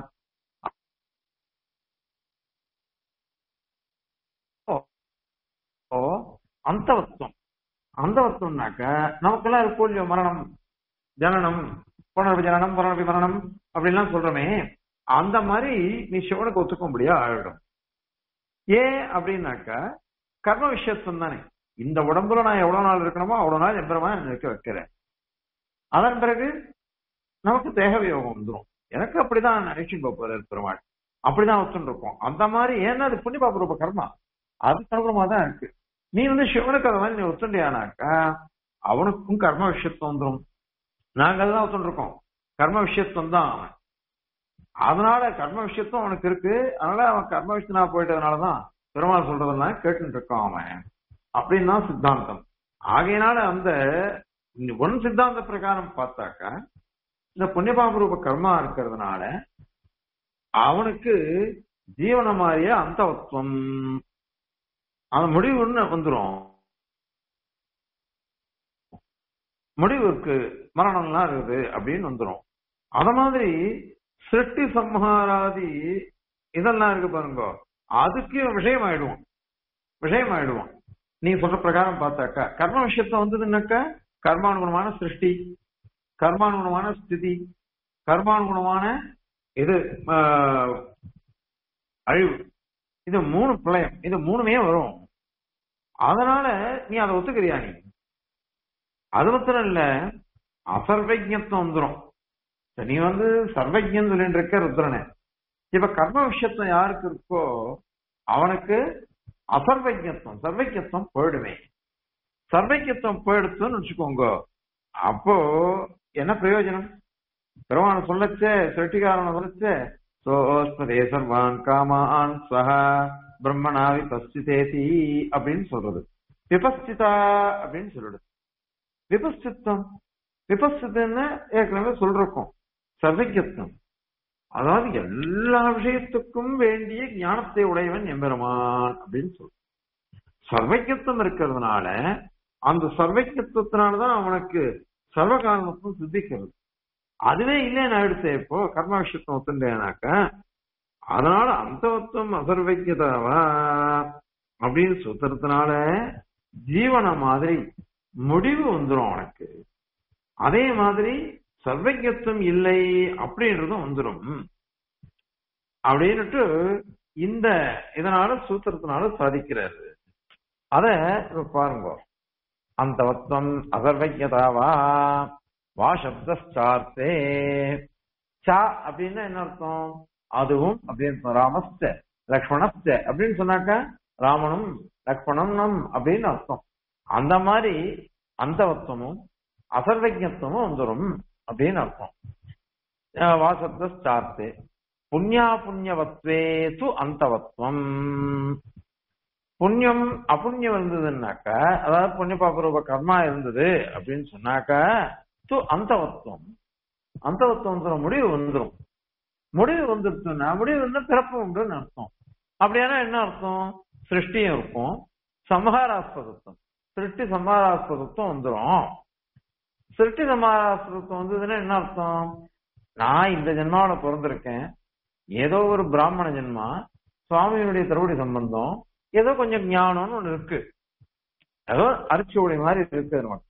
ஓ அந்தவத்துவம் அந்தவத்துவம்னாக்க நமக்கெல்லாம் இருக்கும் இல்லையோ மரணம் ஜனனம் புனரபி ஜனனம் புனரபி மரணம் அப்படின்லாம் சொல்றோமே அந்த மாதிரி நீ சிவனுக்கு ஒத்துக்க முடியா ஆயிடும் ஏன் அப்படின்னாக்கா கர்ம விஷயத்துவம் தானே இந்த உடம்புல நான் எவ்வளவு நாள் இருக்கணுமோ அவ்வளவு நாள் எம்பெருமான் இருக்க வைக்கிறேன் அதன் பிறகு நமக்கு தேக வியோகம் வந்துடும் எனக்கு அப்படிதான் அழிச்சுட்டு போறாரு பெருமாள் அப்படிதான் வச்சுட்டு இருக்கோம் அந்த மாதிரி ஏன்னா அது புண்ணிய பாப ரூப கர்மா அது கர்மமா தான் இருக்கு நீ வந்து சிவனுக்கு அதை மாதிரி நீ ஒத்துண்டியானாக்கா அவனுக்கும் கர்ம விஷயத்துவம் வந்துடும் நாங்க அதுதான் ஒத்துட்டு இருக்கோம் கர்ம விஷயத்துவம் தான் அவன் அதனால கர்ம விஷயத்துவம் அவனுக்கு இருக்கு அதனால அவன் கர்ம விஷயனா போயிட்டதுனாலதான் பெருமாள் சொல்றதெல்லாம் கேட்டுட்டு இருக்கான் அவன் அப்படின்னு தான் சித்தாந்தம் ஆகையினால அந்த ஒன் சித்தாந்த பிரகாரம் பார்த்தாக்கா இந்த புண்ணியபாப ரூப கர்மா இருக்கிறதுனால அவனுக்கு ஜீவன மாதிரியே அந்தவத்துவம் அந்த முடிவு ஒண்ணு வந்துரும் முடிவு இருக்கு மரணம்லாம் இருக்குது அப்படின்னு வந்துரும் அத மாதிரி சிருஷ்டி சம்ஹாராதி இதெல்லாம் இருக்கு பாருங்க அதுக்கு விஷயம் ஆயிடுவோம் விஷயம் ஆயிடுவோம் நீ சொல்ற பிரகாரம் பார்த்தாக்கா கர்ம விஷயத்த வந்ததுன்னாக்கா கர்மானுகுணமான சிருஷ்டி கர்மானுகுணமான ஸ்திதி கர்மானுகுணமான இது ஆஹ், அழிவு இது மூணு பிரளயம் இது மூணுமே வரும் அதனால நீ அதை ஒத்துக்கிறியா நீ அது மாத்திரம் இல்ல அசர்வஜத்துவம் வந்துரும் இப்ப நீ வந்து சர்வஜன் சொல்லிட்டு இருக்க ருத்ரனே இப்ப கர்ம விஷயத்துவம் யாருக்கு இருக்கோ அவனுக்கு அசர்வஜத்துவம் சர்வஜத்துவம் போயிடுமே சர்வஜத்துவம் போயிடுச்சுன்னு வச்சுக்கோங்க அப்போ என்ன பிரயோஜனம் பெருமான சொல்லச்சே செட்டிகாரன சொல்லச்சே சோஸ்மதே சர்வான் காமான் சஹ பிரம்மணா விபஸ்திதேதி அப்படின்னு சொல்றது விபஸ்திதா அப்படின்னு சொல்றது விபஸ்தித்தம் விபஸ்தித்தன்னு ஏற்கனவே சொல்றோம் சர்வஜத்துவம் அதாவது எல்லா விஷயத்துக்கும் வேண்டிய ஞானத்தை உடையவன் எம்பெருமான் அப்படின்னு சொல்ற சர்வஜத்துவம் இருக்கிறதுனால அந்த சர்வஜத்துவத்தினாலதான் அவனுக்கு சர்வகாரணத்துவம் சித்திக்கிறது அதுவே இல்லைன்னு ஆயிடுச்சு இப்போ கர்ம விஷயத்துவம் ஒத்துண்டேனாக்க அதனால அந்தவத்துவம் அசர்வஜதாவா அப்படின்னு சுத்துறதுனால ஜீவன மாதிரி முடிவு வந்துடும் அவனுக்கு அதே மாதிரி சர்வஜத்துவம் இல்லை அப்படின்றதும் வந்துடும் அப்படின்னுட்டு இந்த இதனால சூத்திரத்தினால சாதிக்கிறாரு அத இப்ப பாருங்க அந்தவத்வம் அசர்வஜதாவா வா சப்தார்த்தே சா அப்படின்னா என்ன அர்த்தம் அதுவும் அப்படின்னு ராமஸ்த லக்ஷ்மணஸ்த அப்படின்னு சொன்னாக்கா ராமனும் லக்ஷ்மணனும் அப்படின்னு அர்த்தம் அந்த மாதிரி அந்தவத்துவமும் அசர்வஜத்துவமும் வந்துடும் அப்படின்னு அர்த்தம் அஹ் வாசப்தார்த்தே புண்ணியா புண்ணியவத்வே து அந்தவத்வம் புண்ணியம் அபுண்ணியம் இருந்ததுன்னாக்கா அதாவது புண்ணிய பாபரூப கர்மா இருந்தது அப்படின்னு சொன்னாக்கா து அந்தவத்துவம் அந்தவத்துவம் வந்துடும் முடிவு வந்துடும் முடிவு வந்துருச்சுன்னா முடிவு வந்து பிறப்பு உண்டுன்னு அர்த்தம் அப்படியானா என்ன அர்த்தம் சிருஷ்டியும் இருக்கும் சம்ஹாராஸ்பதத்துவம் சிருஷ்டி சம்ஹாராஸ்பதத்துவம் வந்துடும் சிருஷ்டி சம்ஹாராஸ்பதத்துவம் வந்ததுன்னா என்ன அர்த்தம் நான் இந்த ஜென்மாவில பிறந்திருக்கேன் ஏதோ ஒரு பிராமண ஜென்மா சுவாமியினுடைய திருவடி சம்பந்தம் ஏதோ கொஞ்சம் ஞானம்னு ஒண்ணு இருக்கு ஏதோ அரிச்சுவடி மாதிரி இருக்கு நமக்கு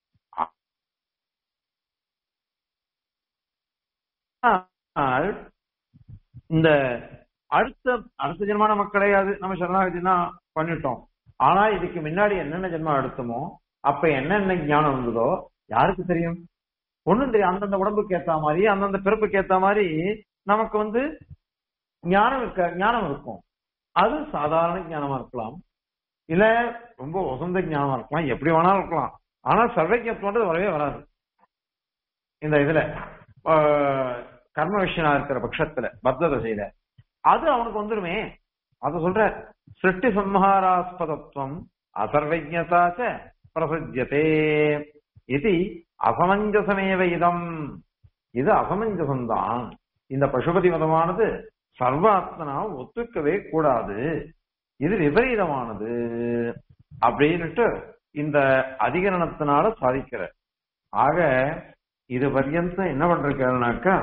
ஆனால் இந்த அடுத்த அடுத்த ஜென்மா நமக்கு கிடையாது நம்ம சரணாகதினா பண்ணிட்டோம் ஆனா இதுக்கு முன்னாடி என்னென்ன ஜென்மம் எடுத்தோமோ அப்ப என்னென்ன ஞானம் இருந்ததோ யாருக்கு தெரியும் ஒண்ணும் தெரியும் அந்தந்த உடம்புக்கு ஏத்த மாதிரி அந்தந்த பிறப்புக்கு ஏத்த மாதிரி நமக்கு வந்து ஞானம் இருக்க ஞானம் இருக்கும் அது சாதாரண ஞானமா இருக்கலாம் இல்ல ரொம்ப உசந்த ஞானமா இருக்கலாம் எப்படி வேணாலும் இருக்கலாம் ஆனா சர்வஜத்துவன்றது வரவே வராது இந்த இதுல ஆஹ், கர்ம விஷயனா இருக்கிற பட்சத்துல பத்த தசையில அது அவனுக்கு வந்துருமே அத சொல்ற சிருஷ்டி சம்ஹாராஸ்பதத்துவம் அசர்வஜதாச்ச பிரசஜ்யதே இது அசமஞ்சசமேவ இதம் இது அசமஞ்சசம்தான் இந்த பசுபதி மதமானது சர்வாத்மனா ஒத்துக்கவே கூடாது இது விபரீதமானது அப்படின்னுட்டு இந்த அதிகரணத்தினால சாதிக்கிற ஆக இது பர்யந்தம் என்ன பண்றாருனாக்கா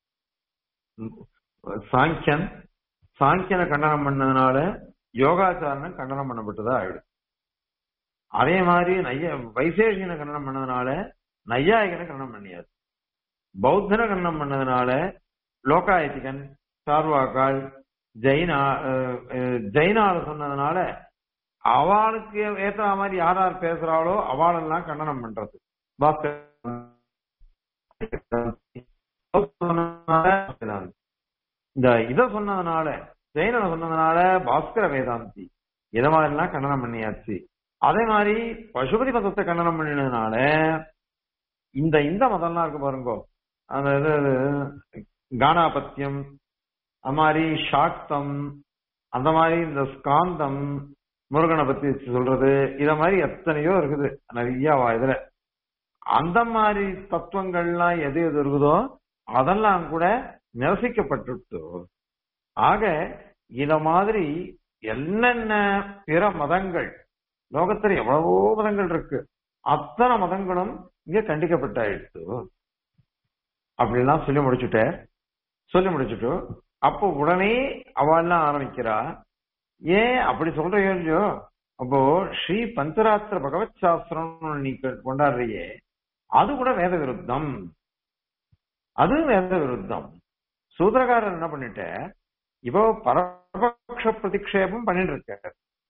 சாங்கியன் சாங்கியனை கண்டனம் பண்ணதுனால யோகாச்சாரனை கண்டனம் பண்ணப்பட்டதா ஆயிடும் அதே மாதிரி நைய வைசேஷியனை கண்டனம் பண்ணதுனால நையாயிகனை கண்டனம் பண்ணியாரு பௌத்தனை கண்டனம் பண்ணதுனால லோகாயத்திகன் சார்வாக்கால் ஜெயினா அஹ், அஹ், ஜெயினால சொன்னதுனால அவளுக்கு ஏத்த மாதிரி யார் யார் பேசுறாளோ அவளெல்லாம் கண்டனம் பண்றது பாஸ்கர் இந்த இத சொன்னதுனால ஜெயினனை சொன்னதுனால பாஸ்கர வேதாந்தி இத மாதிரிலாம் கண்டனம் பண்ணியாச்சு அதே மாதிரி பசுபதி மதத்தை கண்டனம் பண்ணினதுனால இந்த இந்த மதம்லாம் இருக்கு பாருங்க அந்த இது கானாபத்தியம் அது மாதிரி சாக்தம் அந்த மாதிரி இந்த ஸ்காந்தம் முருகனை பத்தி சொல்றது இத மாதிரி எத்தனையோ இருக்குது நிறைய இதுல அந்த மாதிரி தத்துவங்கள்லாம் எது எது இருக்குதோ அதெல்லாம் கூட நிரசிக்கப்பட்டுட்டு ஆக இத மாதிரி என்னென்ன பிற மதங்கள் லோகத்துல எவ்வளவோ மதங்கள் இருக்கு அத்தனை மதங்களும் இங்க கண்டிக்கப்பட்டாயிடுச்சு அப்படிலாம் சொல்லி முடிச்சுட்ட சொல்லி முடிச்சுட்டு அப்போ உடனே அவள்லாம் ஆரம்பிக்கிறா ஏன் அப்படி சொல்ற இல்லையோ அப்போ ஸ்ரீ பஞ்சராத்திர பகவத் சாஸ்திரம் நீ கொண்டாடுறியே அது கூட வேத விருத்தம் அது வேத விருத்தம் சூத்திரக்காரர் என்ன பண்ணிட்ட இப்போ பரபக்ஷ பிரதிக்ஷேபம் பண்ணிட்டு இருக்க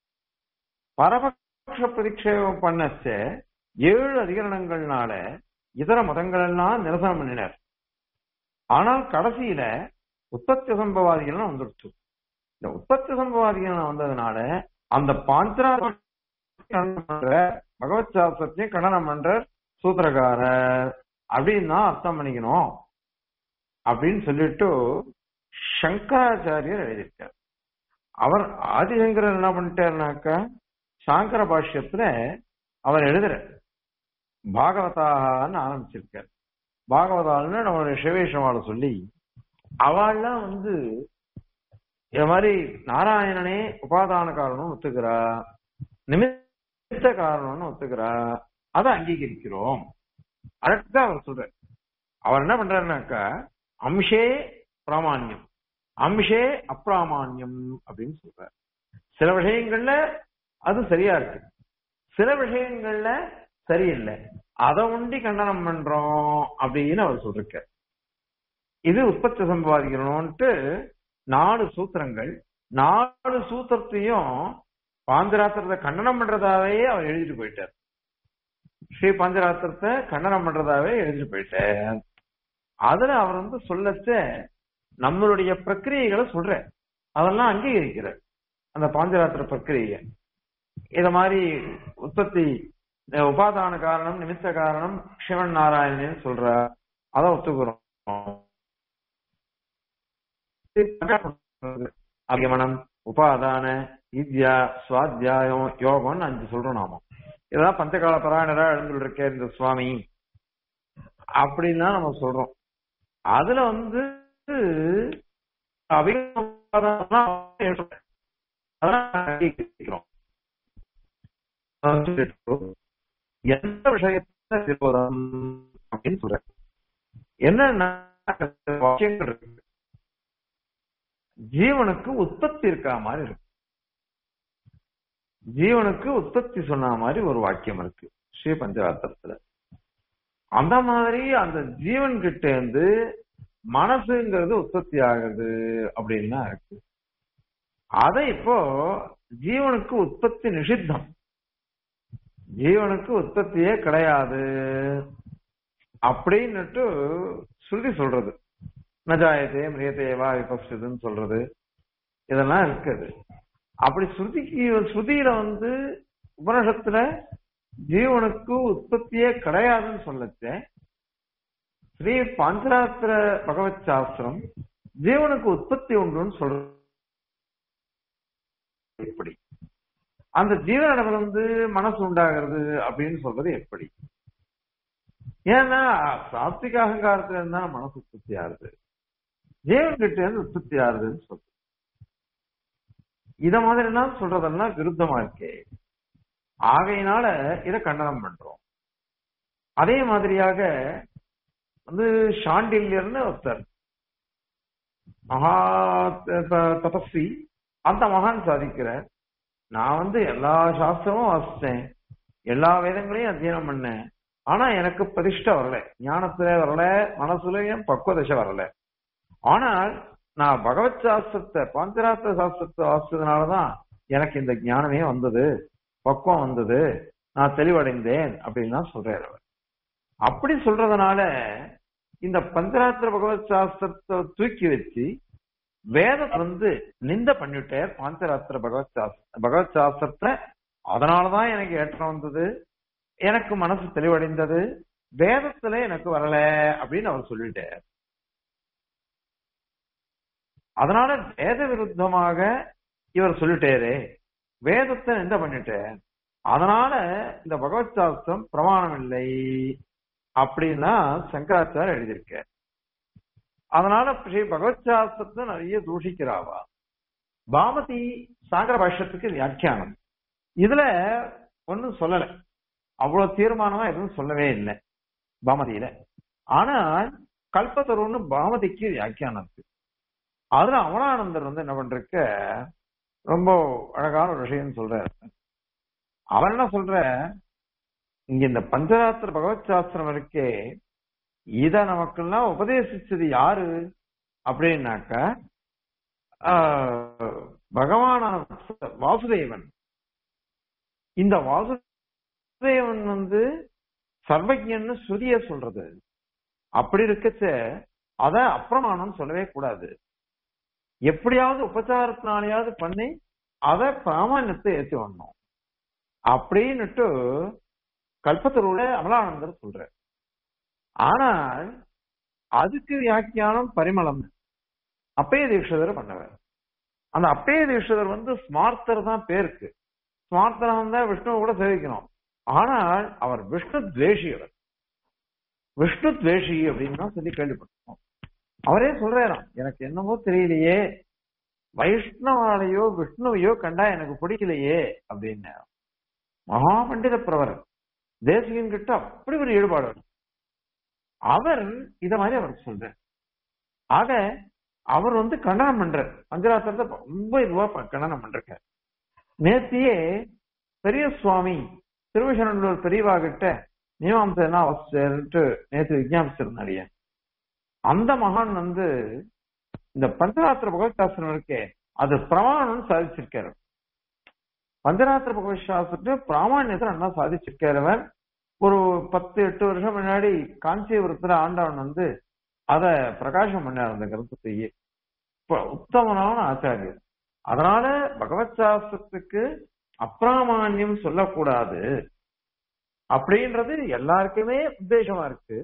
பரபக்ஷ பிரதிக்ஷேபம் பண்ணச்ச ஏழு அதிகரணங்கள்னால இதர மதங்கள் எல்லாம் நிரசனம் பண்ணினர் ஆனால் கடைசியில உற்பத்தி சம்பவாதிகள் வந்துடுச்சு இந்த உற்பத்தி சம்பவாதிகள் வந்ததுனால அந்த பாஞ்சரா பண்ற பகவத் சாஸ்திரத்தையும் கண்டனம் பண்ற சூத்திரக்காரர் அப்படின்னு தான் அர்த்தம் பண்ணிக்கணும் அப்படின்னு சொல்லிட்டு சங்கராச்சாரியர் எழுதியிருக்கார் அவர் ஆதிசங்கரர் என்ன பண்ணிட்டாருனாக்கா சாங்கர பாஷ்யத்துல அவர் எழுதுற பாகவதான்னு ஆரம்பிச்சிருக்கார் பாகவதான்னு நம்மளுடைய சிவேஷமால சொல்லி அவள்லாம் வந்து இது மாதிரி நாராயணனே உபாதான காரணம் ஒத்துக்கிறா நிமித்த காரணம்னு ஒத்துக்கிறா அதை அங்கீகரிக்கிறோம் அதுக்கு அவர் சொல்ற அவர் என்ன பண்றாருனாக்கா அம்சே பிராமான்யம் அம்சே அப்பிராமான்யம் அப்படின்னு சொல்றார் சில விஷயங்கள்ல அது சரியா இருக்கு சில விஷயங்கள்ல சரியில்லை அதை உண்டி கண்டனம் பண்றோம் அப்படின்னு அவர் சொல்லிருக்க இது உற்பத்தி சம்பாதிக்கணும்ட்டு நாலு சூத்திரங்கள் நாலு சூத்திரத்தையும் பாஞ்சராத்திரத்தை கண்டனம் பண்றதாவே அவர் எழுதிட்டு போயிட்டார் ஸ்ரீ பாஞ்சராத்திரத்தை கண்டனம் பண்றதாவே எழுதிட்டு போயிட்டார் அதுல அவர் வந்து சொல்லச்ச நம்மளுடைய பிரக்கிரியைகளை சொல்ற அதெல்லாம் அங்கீகரிக்கிறார் அந்த பாஞ்சராத்திர பிரக்கிரியை இத மாதிரி உற்பத்தி உபாதான காரணம் நிமித்த காரணம் சிவன் நாராயணன் சொல்ற அத ஒத்துக்கிறோம் அபிமனம் உபாதான வித்யா சுவாத்தியாயம் யோகம்னு அஞ்சு சொல்றோம் நாம இதெல்லாம் பஞ்சகால பராயணரா எழுந்துருக்க இந்த சுவாமி அப்படின்னா நம்ம சொல்றோம் அதுல வந்து எந்த விஷயத்த விரோதம் அப்படின்னு சொல்ற என்னன்னா வாக்கியங்கள் இருக்கு ஜீவனுக்கு உற்பத்தி இருக்கா மாதிரி இருக்கு ஜீவனுக்கு உற்பத்தி சொன்ன மாதிரி ஒரு வாக்கியம் இருக்கு ஸ்ரீ பஞ்சராத்திரத்துல அந்த மாதிரி அந்த ஜீவன் கிட்ட இருந்து மனசுங்கிறது உற்பத்தி ஆகுது அப்படின்னா இருக்கு அதை இப்போ ஜீவனுக்கு உற்பத்தி நிஷித்தம் ஜீவனுக்கு உற்பத்தியே கிடையாது அப்படின்னுட்டு ஸ்ருதி சொல்றது நஜாயத்தே மிரியத்தேவா விபஸ்துன்னு சொல்றது இதெல்லாம் இருக்குது அப்படி ஸ்ருதிக்கு ஸ்ருதியில வந்து உபனிஷத்துல ஜீவனுக்கு உற்பத்தியே கிடையாதுன்னு சொல்லச்ச ஸ்ரீ பாஞ்சராத்திர பகவத் சாஸ்திரம் ஜீவனுக்கு உற்பத்தி உண்டுன்னு சொல்றது எப்படி அந்த ஜீவனிடம் வந்து மனசு உண்டாகிறது அப்படின்னு சொல்றது எப்படி ஏன்னா சாத்விக அகங்காரத்துல இருந்தா மனசு உற்பத்தி ஆகுது ஜீவன் கிட்ட இருந்து உற்பத்தி ஆகுதுன்னு சொல்றது இத மாதிரி எல்லாம் சொல்றதெல்லாம் விருத்தமா இருக்கே ஆகையினால இத கண்டனம் பண்றோம் அதே மாதிரியாக வந்து ஷாண்டில்யர்னு ஒருத்தர் மகா தபஸ்வி அந்த மகான் சாதிக்கிற நான் வந்து எல்லா சாஸ்திரமும் வாசிச்சேன் எல்லா வேதங்களையும் அத்தியனம் பண்ணேன் ஆனா எனக்கு பிரதிஷ்டை வரல ஞானத்துல வரல மனசுலயும் பக்குவதசை வரல ஆனால் நான் பகவத் சாஸ்திரத்தை பாஞ்சராத்திர சாஸ்திரத்தை வாசிச்சதுனாலதான் எனக்கு இந்த ஞானமே வந்தது பக்குவம் வந்தது நான் தெளிவடைந்தேன் அப்படின்னு தான் சொல்றாரு அவர் அப்படி சொல்றதுனால இந்த பஞ்சராத்திர பகவத் சாஸ்திரத்தை தூக்கி வச்சு வேதத்தை வந்து நிந்த பண்ணிவிட்டார் பாஞ்சராத்திர பகவத் சாஸ்திர பகவத் சாஸ்திரத்தை அதனாலதான் எனக்கு ஏற்றம் வந்தது எனக்கு மனசு தெளிவடைந்தது வேதத்துல எனக்கு வரல அப்படின்னு அவர் சொல்லிட்டார் அதனால வேத விருத்தமாக இவர் சொல்லிட்டாரு வேதத்தை நிந்த பண்ணிட்டார் அதனால இந்த பகவத் சாஸ்திரம் பிரமாணம் இல்லை அப்படின்னா சங்கராச்சாரியர் எழுதியிருக்கார் அதனால ஸ்ரீ பகவத் சாஸ்திரத்தை நிறைய தூஷிக்கிறாவா பாமதி சாகர பாஷ்யத்துக்கு வியாக்கியானம் இதுல ஒன்னும் சொல்லல அவ்வளவு தீர்மானமா எதுவும் சொல்லவே இல்லை பாமதியில ஆனால் கல்பத்தருன்னு பாமதிக்கு வியாக்கியானம் இருக்கு அதுல அமலானந்தர் வந்து என்ன பண்றக்க ரொம்ப அழகான ஒரு விஷயம் சொல்றாரு அவர் என்ன சொல்ற இங்க இந்த பஞ்சராத்திர பகவத் சாஸ்திரம் இருக்கே இத நமக்கெல்லாம் உபதேசிச்சது யாரு அப்படின்னாக்க பகவானான வாசுதேவன் இந்த வாசுதேவன் வந்து சர்வஜன்னு ஸ்ருதிய சொல்றது அப்படி இருக்கச்ச அத அப்பிரமாணம் சொல்லவே கூடாது எப்படியாவது உபச்சாரத்தினாலேயாவது பண்ணி அத பிராமணியத்தை ஏற்றி வரணும் அப்படின்னுட்டு கல்பத்தருட அமலானந்தர் சொல்ற ஆனால் அதுக்கு வியாக்கியானம் பரிமளம் அப்பய தீட்சிதர் பண்ணவர் அந்த அப்பய தீட்சிதர் வந்து ஸ்மார்த்தர் தான் பேருக்கு ஸ்மார்த்தரா இருந்தா விஷ்ணுவை கூட சேவிக்கணும் ஆனால் அவர் விஷ்ணு துவேஷி அவர் விஷ்ணு துவேஷி அப்படின்னு தான் சொல்லி கேள்விப்பட்டோம் அவரே சொல்றாராம் எனக்கு என்னமோ தெரியலையே வைஷ்ணவாலையோ விஷ்ணுவையோ கண்டா எனக்கு பிடிக்கலையே அப்படின்னு மகா பண்டித பிரவர் தேசிகன் கிட்ட அப்படி ஒரு ஈடுபாடு அவர் இத மாதிரி அவர் சொல்ற ஆக அவர் வந்து கண்டனம் பண்றார் பஞ்சராத்திரத்தை ரொம்ப இதுவா கண்டனம் பண்றார் நேத்தியே பெரிய சுவாமி திருவிசனூர் பெரியவா கிட்ட மீமாம்சம் என்ன அவசியம்ட்டு நேற்று விஜாபிச்சிருந்தாடிய அந்த மகான் வந்து இந்த பஞ்சராத்திர பகவத் சாஸ்திரம் இருக்கே அது பிரமாணம் சாதிச்சிருக்காரு பஞ்சராத்திர பகவத் சாஸ்திரத்தை பிராமணியத்தை நல்லா சாதிச்சிருக்காரவன் ஒரு பத்து எட்டு வருஷம் முன்னாடி காஞ்சிபுரத்துல ஆண்டவன் வந்து அத பிரகாசம் பண்ணார் அந்த கிரந்தத்தையே உத்தமனான ஆச்சாரியர் அதனால பகவத் சாஸ்திரத்துக்கு அப்பிராமான்யம் சொல்லக்கூடாது அப்படின்றது எல்லாருக்குமே உத்தேசமா இருக்கு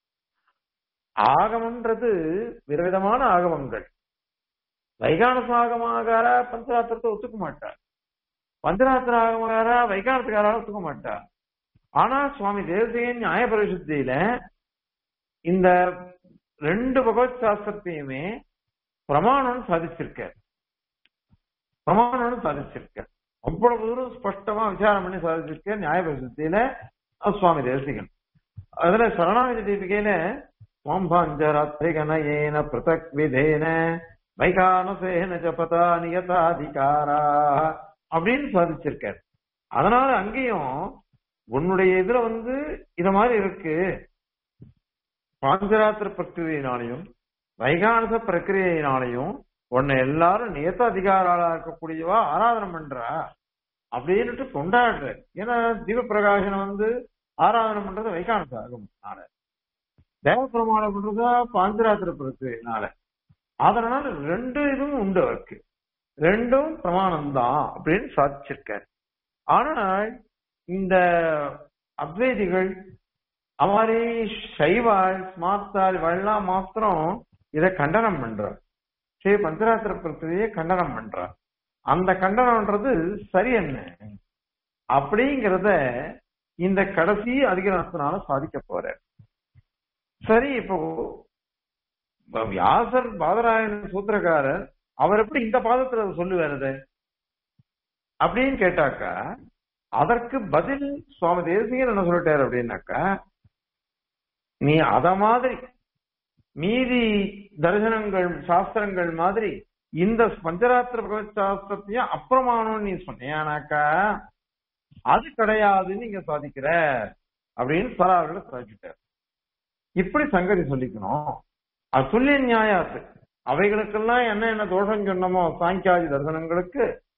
ஆகமன்றது விதவிதமான ஆகமங்கள் வைகானச ஆகமாகார பஞ்சராத்திரத்தை ஒத்துக்க மாட்டார் பஞ்சராத்திர ஆகமாகார வைகானத்துக்காரால ஒத்துக்க மாட்டார் ஆனா சுவாமி தேவசேன் நியாய பரிசுத்தியில இந்த ரெண்டு பகவத் சாஸ்திரத்தையுமே பிரமாணம் சாதிச்சிருக்க பிரமாணம் சாதிச்சிருக்க அவ்வளவு தூரம் ஸ்பஷ்டமா விசாரம் பண்ணி சாதிச்சிருக்க நியாய பரிசுத்தியில சுவாமி தேசிகன் அதுல சரணாகதி தீபிகையில ஸ்வாம்பாஞ்சராத்திரிகனயேன பிரதக் விதேன வைகானசேன ஜபதா நியதாதிகாரா அப்படின்னு சாதிச்சிருக்காரு அதனால அங்கேயும் உன்னுடைய இதுல வந்து இத மாதிரி இருக்கு பாஞ்சராத்திர பிரக்கிரியினாலையும் வைகானச பிரக்கிரியினாலையும் உன்னை எல்லாரும் நியத்த அதிகாராளா இருக்கக்கூடியவா ஆராதனை பண்றா அப்படின்னுட்டு கொண்டாடுற ஏன்னா தீப பிரகாசனம் வந்து ஆராதனை பண்றது வைகானச ஆகும் தேவ பிரமாணம் பண்றதா பாஞ்சராத்திர பிரக்கிரியினால அதனால ரெண்டு இதுவும் உண்டு அவருக்கு ரெண்டும் பிரமாணம் தான் அப்படின்னு சாதிச்சிருக்காரு ஆனால் இந்த அத்வைதிகள் அமாரி சைவாள் ஸ்மார்த்தாள் இவெல்லாம் மாத்திரம் இதை கண்டனம் பண்றார் ஸ்ரீ பஞ்சராத்திர பிரத்தியை கண்டனம் பண்றார் அந்த கண்டனம்ன்றது சரி என்ன அப்படிங்கிறத இந்த கடைசி அதிகாரத்தினால சாதிக்க போற சரி இப்போ வியாசர் பாதராயண சூத்திரக்காரர் அவர் எப்படி இந்த பாதத்துல சொல்லுவாரு அப்படின்னு கேட்டாக்கா அதற்கு பதில் சுவாமி தேசிகன் என்ன சொல்லிட்டாரு அப்படின்னாக்கா நீ அத மாதிரி மீதி தரிசனங்கள் சாஸ்திரங்கள் மாதிரி இந்த பஞ்சராத்திர பகவத் சாஸ்திரத்தையும் அப்பிரமாணம் நீ சொன்னியானாக்கா அது கிடையாதுன்னு நீங்க சாதிக்கிற அப்படின்னு சராவர்களை சாதிச்சுட்டார் இப்படி சங்கதி சொல்லிக்கணும் அத்துல்லிய நியாயாத்து அவைகளுக்கெல்லாம் என்ன என்ன தோஷம் சொன்னமோ சாங்கியாதி தரிசனங்களுக்கு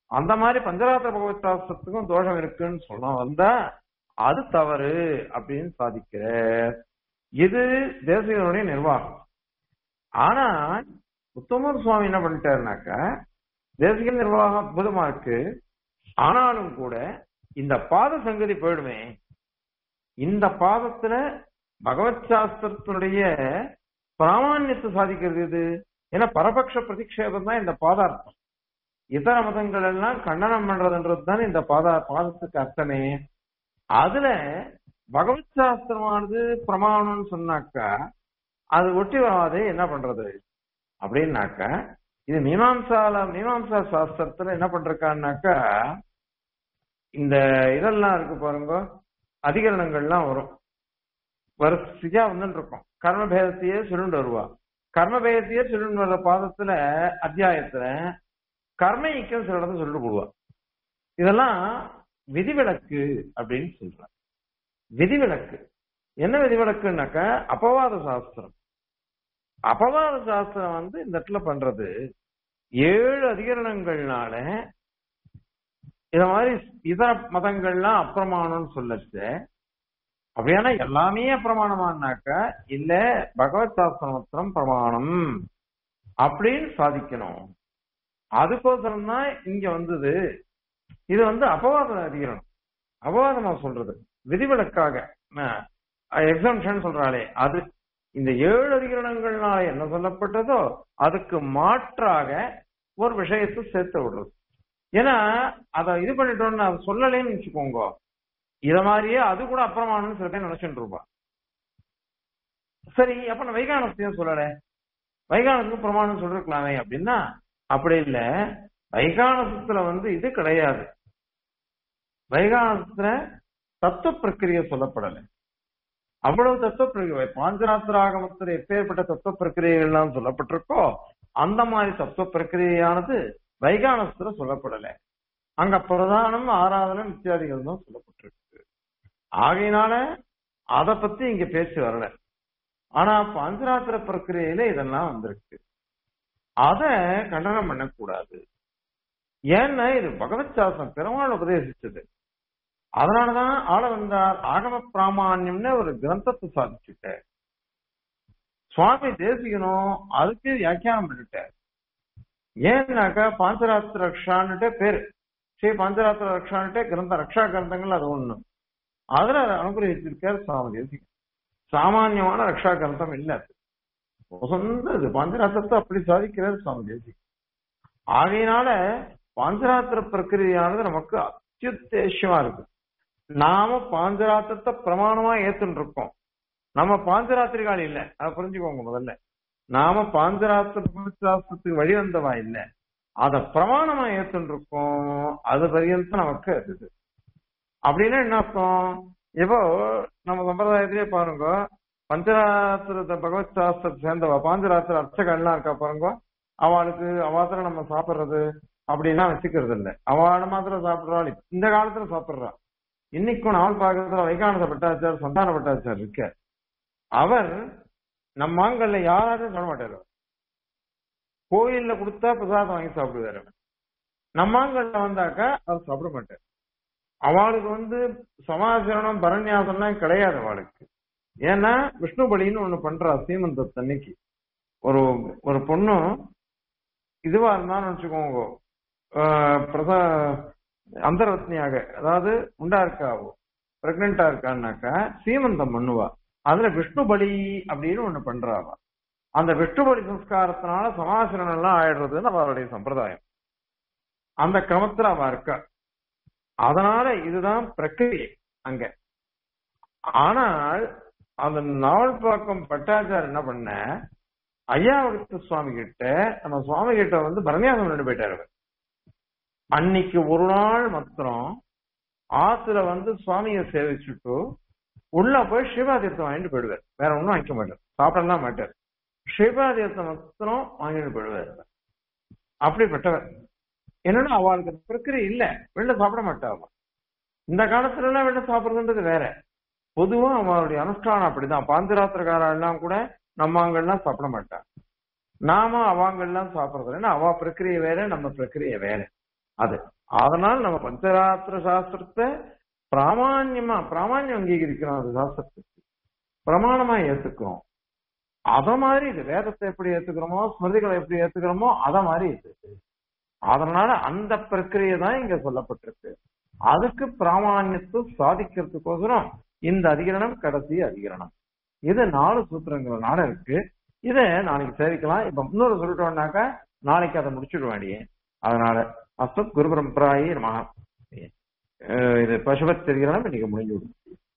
அந்த மாதிரி பஞ்சராத்திர பகவத் சாஸ்திரத்துக்கும் தோஷம் இருக்குன்னு சொல்ல வந்தா அது தவறு அப்படின்னு சாதிக்கிற இது தேசிகனுடைய நிர்வாகம் ஆனா உத்தமர் சுவாமி என்ன பண்ணிட்டாருனாக்கா தேசிக நிர்வாகம் அற்புதமா இருக்கு ஆனாலும் கூட இந்த பாத சங்கதி போயிடுமே இந்த பாதத்துல பகவத் சாஸ்திரத்தினுடைய பிராமான்யத்தை சாதிக்கிறது இது ஏன்னா பரபக்ஷ பிரதிக்ஷேபம் தான் இந்த பாதார்த்தம் இதர மதங்கள் எல்லாம் கண்டனம் பண்றதுன்றது தான் இந்த பாதா பாதத்துக்கு அர்த்தமே அதுல பகவத் சாஸ்திரமானது பிரமாணம்னு சொன்னாக்கா அது ஒட்டி வராதே என்ன பண்றது அப்படின்னாக்கா இது மீமாம்சால மீமாம்சா சாஸ்திரத்துல என்ன பண்றான்னாக்கா இந்த இதெல்லாம் இருக்கு பாருங்க அதிகரணங்கள்லாம் வரும் வரிசையா வந்துட்டு இருக்கும் கர்மபேதத்தையே சொல்லிட்டு வருவா கர்மபேதத்தையே சொல்லிட்டு வர்ற பாதத்துல அத்தியாயத்துல கர்ம இக்கம் சில இடத்துல சொல்லிட்டு போடுவா இதெல்லாம் விதிவிலக்கு அப்படின்னு சொல்றாங்க விதிவிலக்கு என்ன விதிவிலக்குனாக்கா அபவாத சாஸ்திரம் அபவாத சாஸ்திரம் வந்து இந்த இடத்துல பண்றது ஏழு அதிகரணங்கள்னால இத மாதிரி இதர மதங்கள்லாம் அப்பிரமாணம்னு சொல்லச்சு அப்படியானா எல்லாமே அப்பிரமாணமானாக்கா இல்ல பகவத் சாஸ்திரம் மாத்திரம் பிரமாணம் அப்படின்னு சாதிக்கணும் அதுக்கோசரம் தான் இங்க வந்தது இது வந்து அபவாத அதிகரணம் அபவாதமா சொல்றது விதிவிலக்காக எக்ஸாம்ஷன் சொல்றாளே அது இந்த ஏழு அதிகரணங்கள்னால என்ன சொல்லப்பட்டதோ அதுக்கு மாற்றாக ஒரு விஷயத்தை சேர்த்து விடுறது ஏன்னா அத இது பண்ணிட்டோம்னு அதை சொல்லலேன்னு வச்சுக்கோங்க இத மாதிரியே அது கூட அப்பிரமாணம்னு சில பேர் நினைச்சுட்டு இருப்பா சரி அப்ப நான் வைகானத்தையும் சொல்லல வைகானத்துக்கு பிரமாணம் சொல்லிருக்கலாமே அப்படின்னா அப்படி இல்ல வைகானசத்துல வந்து இது கிடையாது வைகானசத்துல தத்துவ பிரக்கிரிய சொல்லப்படலை அவ்வளவு தத்துவ பிரக்கிரியை பாஞ்சராத்திராகமத்தில் எப்பேற்பட்ட தத்துவ பிரக்கிரியெல்லாம் சொல்லப்பட்டிருக்கோ அந்த மாதிரி தத்துவ பிரக்கிரியானது வைகானசத்துல சொல்லப்படலை அங்க பிரதானம் ஆராதனம் இத்தியாதிகள் தான் சொல்லப்பட்டிருக்கு ஆகையினால அத பத்தி இங்க பேச்சு வரல ஆனா பாஞ்சராத்திர பிரக்கிரியில இதெல்லாம் வந்திருக்கு அத கண்டனம் பண்ணக்கூடாது ஏன்னா இது பகவத் சாஸ்திரம் பெருமாள் உபதேசிச்சது அதனாலதான் ஆள வந்தார் ஆகம பிராமான்யம்னு ஒரு கிரந்தத்தை சாதிச்சுட்டார் சுவாமி தேசிகனும் அதுக்கு வியாக்கியானம் பண்ணிட்டார் ஏன்னாக்கா பாஞ்சராத்திர ரக்ஷான்னுட்டு பேரு ஸ்ரீ பாஞ்சராத்திர ரக்ஷான்னுட்டு கிரந்த ரக்ஷா கிரந்தங்கள் அது ஒண்ணு அதுல அனுகிரகிச்சிருக்கார் சுவாமி தேசிகன் சாமானியமான ரக்ஷா கிரந்தம் இல்ல அது சொந்த இது பாஞ்சராத்திரத்தை அப்படி சாதிக்கிறார் சுவாமி தேசிகன் ஆகையினால பாஞ்சராத்திர பிரக்கிரியானது நமக்கு அத்தியுத்தேஷமா இருக்கு நாம பாஞ்சராத்திரத்தை பிரமாணமா ஏத்துன்னு இருக்கோம் நம்ம பாஞ்சராத்திரிகால் இல்ல அதை புரிஞ்சுக்கோங்க முதல்ல நாம பாஞ்சராத்திரத்துக்கு வழி வந்தவா இல்ல அத பிரமாணமா ஏத்துன்னு இருக்கோம் அது பரியந்தம் நமக்கு அது அப்படின்னா என்ன அர்த்தம் இப்போ நம்ம சம்பிரதாயத்திலே பாருங்க பஞ்சராத்திர பகவத் சாஸ்திரத்தை சேர்ந்தவா பாஞ்சராத்திர அர்ச்சகள்லாம் இருக்கா பாருங்க அவளுக்கு அவாத்திரம் நம்ம சாப்பிடுறது அப்படின்னா வச்சுக்கிறது இல்லை அவளை மாத்திரம் சாப்பிடுறாள் இந்த காலத்துல சாப்பிடுறா இன்னைக்கும் நாள் பாக்கிறதுல வைகானத பட்டாச்சார் சந்தான பட்டாச்சார் இருக்க அவர் நம்ம மாங்கல்ல யாராரும் சொல்ல மாட்டாரு கோயில்ல கொடுத்தா பிரசாதம் வாங்கி சாப்பிடுவாரு நம்மாங்கல்ல வந்தாக்கா அவர் சாப்பிட மாட்டார் அவளுக்கு வந்து சமாச்சரணம் பரநியாசம்லாம் கிடையாது அவளுக்கு ஏன்னா விஷ்ணு பலின்னு ஒண்ணு பண்றா சீமந்தத்தன்னைக்கு ஒரு ஒரு பொண்ணு இதுவா இருந்தான்னு வச்சுக்கோங்க பிரசா அந்தரத்னியாக அதாவது உண்டா இருக்காவோ பிரெக்னெண்டா இருக்கான்னாக்கா சீமந்தம் பண்ணுவா அதுல விஷ்ணு பலி அப்படின்னு ஒண்ணு பண்றாவா அந்த விஷ்ணு பலி சம்ஸ்காரத்தினால சமாசனம் எல்லாம் ஆயிடுறதுன்னு அவருடைய சம்பிரதாயம் அந்த கிரமத்துல அவ இருக்கா அதனால இதுதான் பிரக்கிரியை அங்க ஆனால் அந்த நாவல்பாக்கம் பட்டாச்சார் என்ன பண்ண ஐயாவடுத்த சுவாமி கிட்ட நம்ம சுவாமி கிட்ட வந்து பரநியாசம் பண்ணிட்டு போயிட்டாரு அவர் அன்னைக்கு ஒரு நாள் மாத்திரம் ஆத்துல வந்து சுவாமியை சேவிச்சுட்டு உள்ள போய் சிவாதீர்த்தம் வாங்கிட்டு போயிடுவார் வேற ஒன்றும் வாங்கிக்க மாட்டார் சாப்பிடலாம் மாட்டார் சிவாதீர்த்தம் மாத்திரம் வாங்கிட்டு போயிடுவார் அப்படிப்பட்டவர் என்னன்னா அவளுக்கு பிரக்கிரியை இல்ல வெளில சாப்பிட மாட்டா அவ இந்த காலத்துல எல்லாம் வெளில சாப்பிடுறதுன்றது வேற பொதுவா அவளுடைய அனுஷ்டானம் அப்படிதான் பாந்திராத்திரக்காரா எல்லாம் கூட நம்ம அங்கெல்லாம் சாப்பிட மாட்டாங்க நாம அவங்கெல்லாம் சாப்பிடுறது ஏன்னா அவ பிரக்கிரிய வேற நம்ம பிரக்கிரிய வேற அது அதனால நம்ம பஞ்சராத்திர சாஸ்திரத்தை பிராமான்யமா பிராமான்யம் அங்கீகரிக்கிறோம் அது சாஸ்திரத்துக்கு பிரமாணமா ஏத்துக்கிறோம் அத மாதிரி இது வேதத்தை எப்படி ஏத்துக்கிறோமோ ஸ்மிருதிகளை எப்படி ஏத்துக்கிறோமோ அத மாதிரி இது அதனால அந்த பிரக்கிரியை தான் இங்க சொல்லப்பட்டிருக்கு அதுக்கு பிராமான்யத்தை சாதிக்கிறதுக்கோசரம் இந்த அதிகரணம் கடைசி அதிகரணம் இது நாலு சூத்திரங்கள்னால இருக்கு இதை நாளைக்கு சேவிக்கலாம் இப்ப இன்னொரு சொல்லிட்டோம்னாக்கா நாளைக்கு அதை முடிச்சுட வேண்டிய அதனால அஸ்மத் குரு பரம்பராயி நம இது பசுபத் தெரிகிறோம் இன்னைக்கு முடிஞ்சு விடும்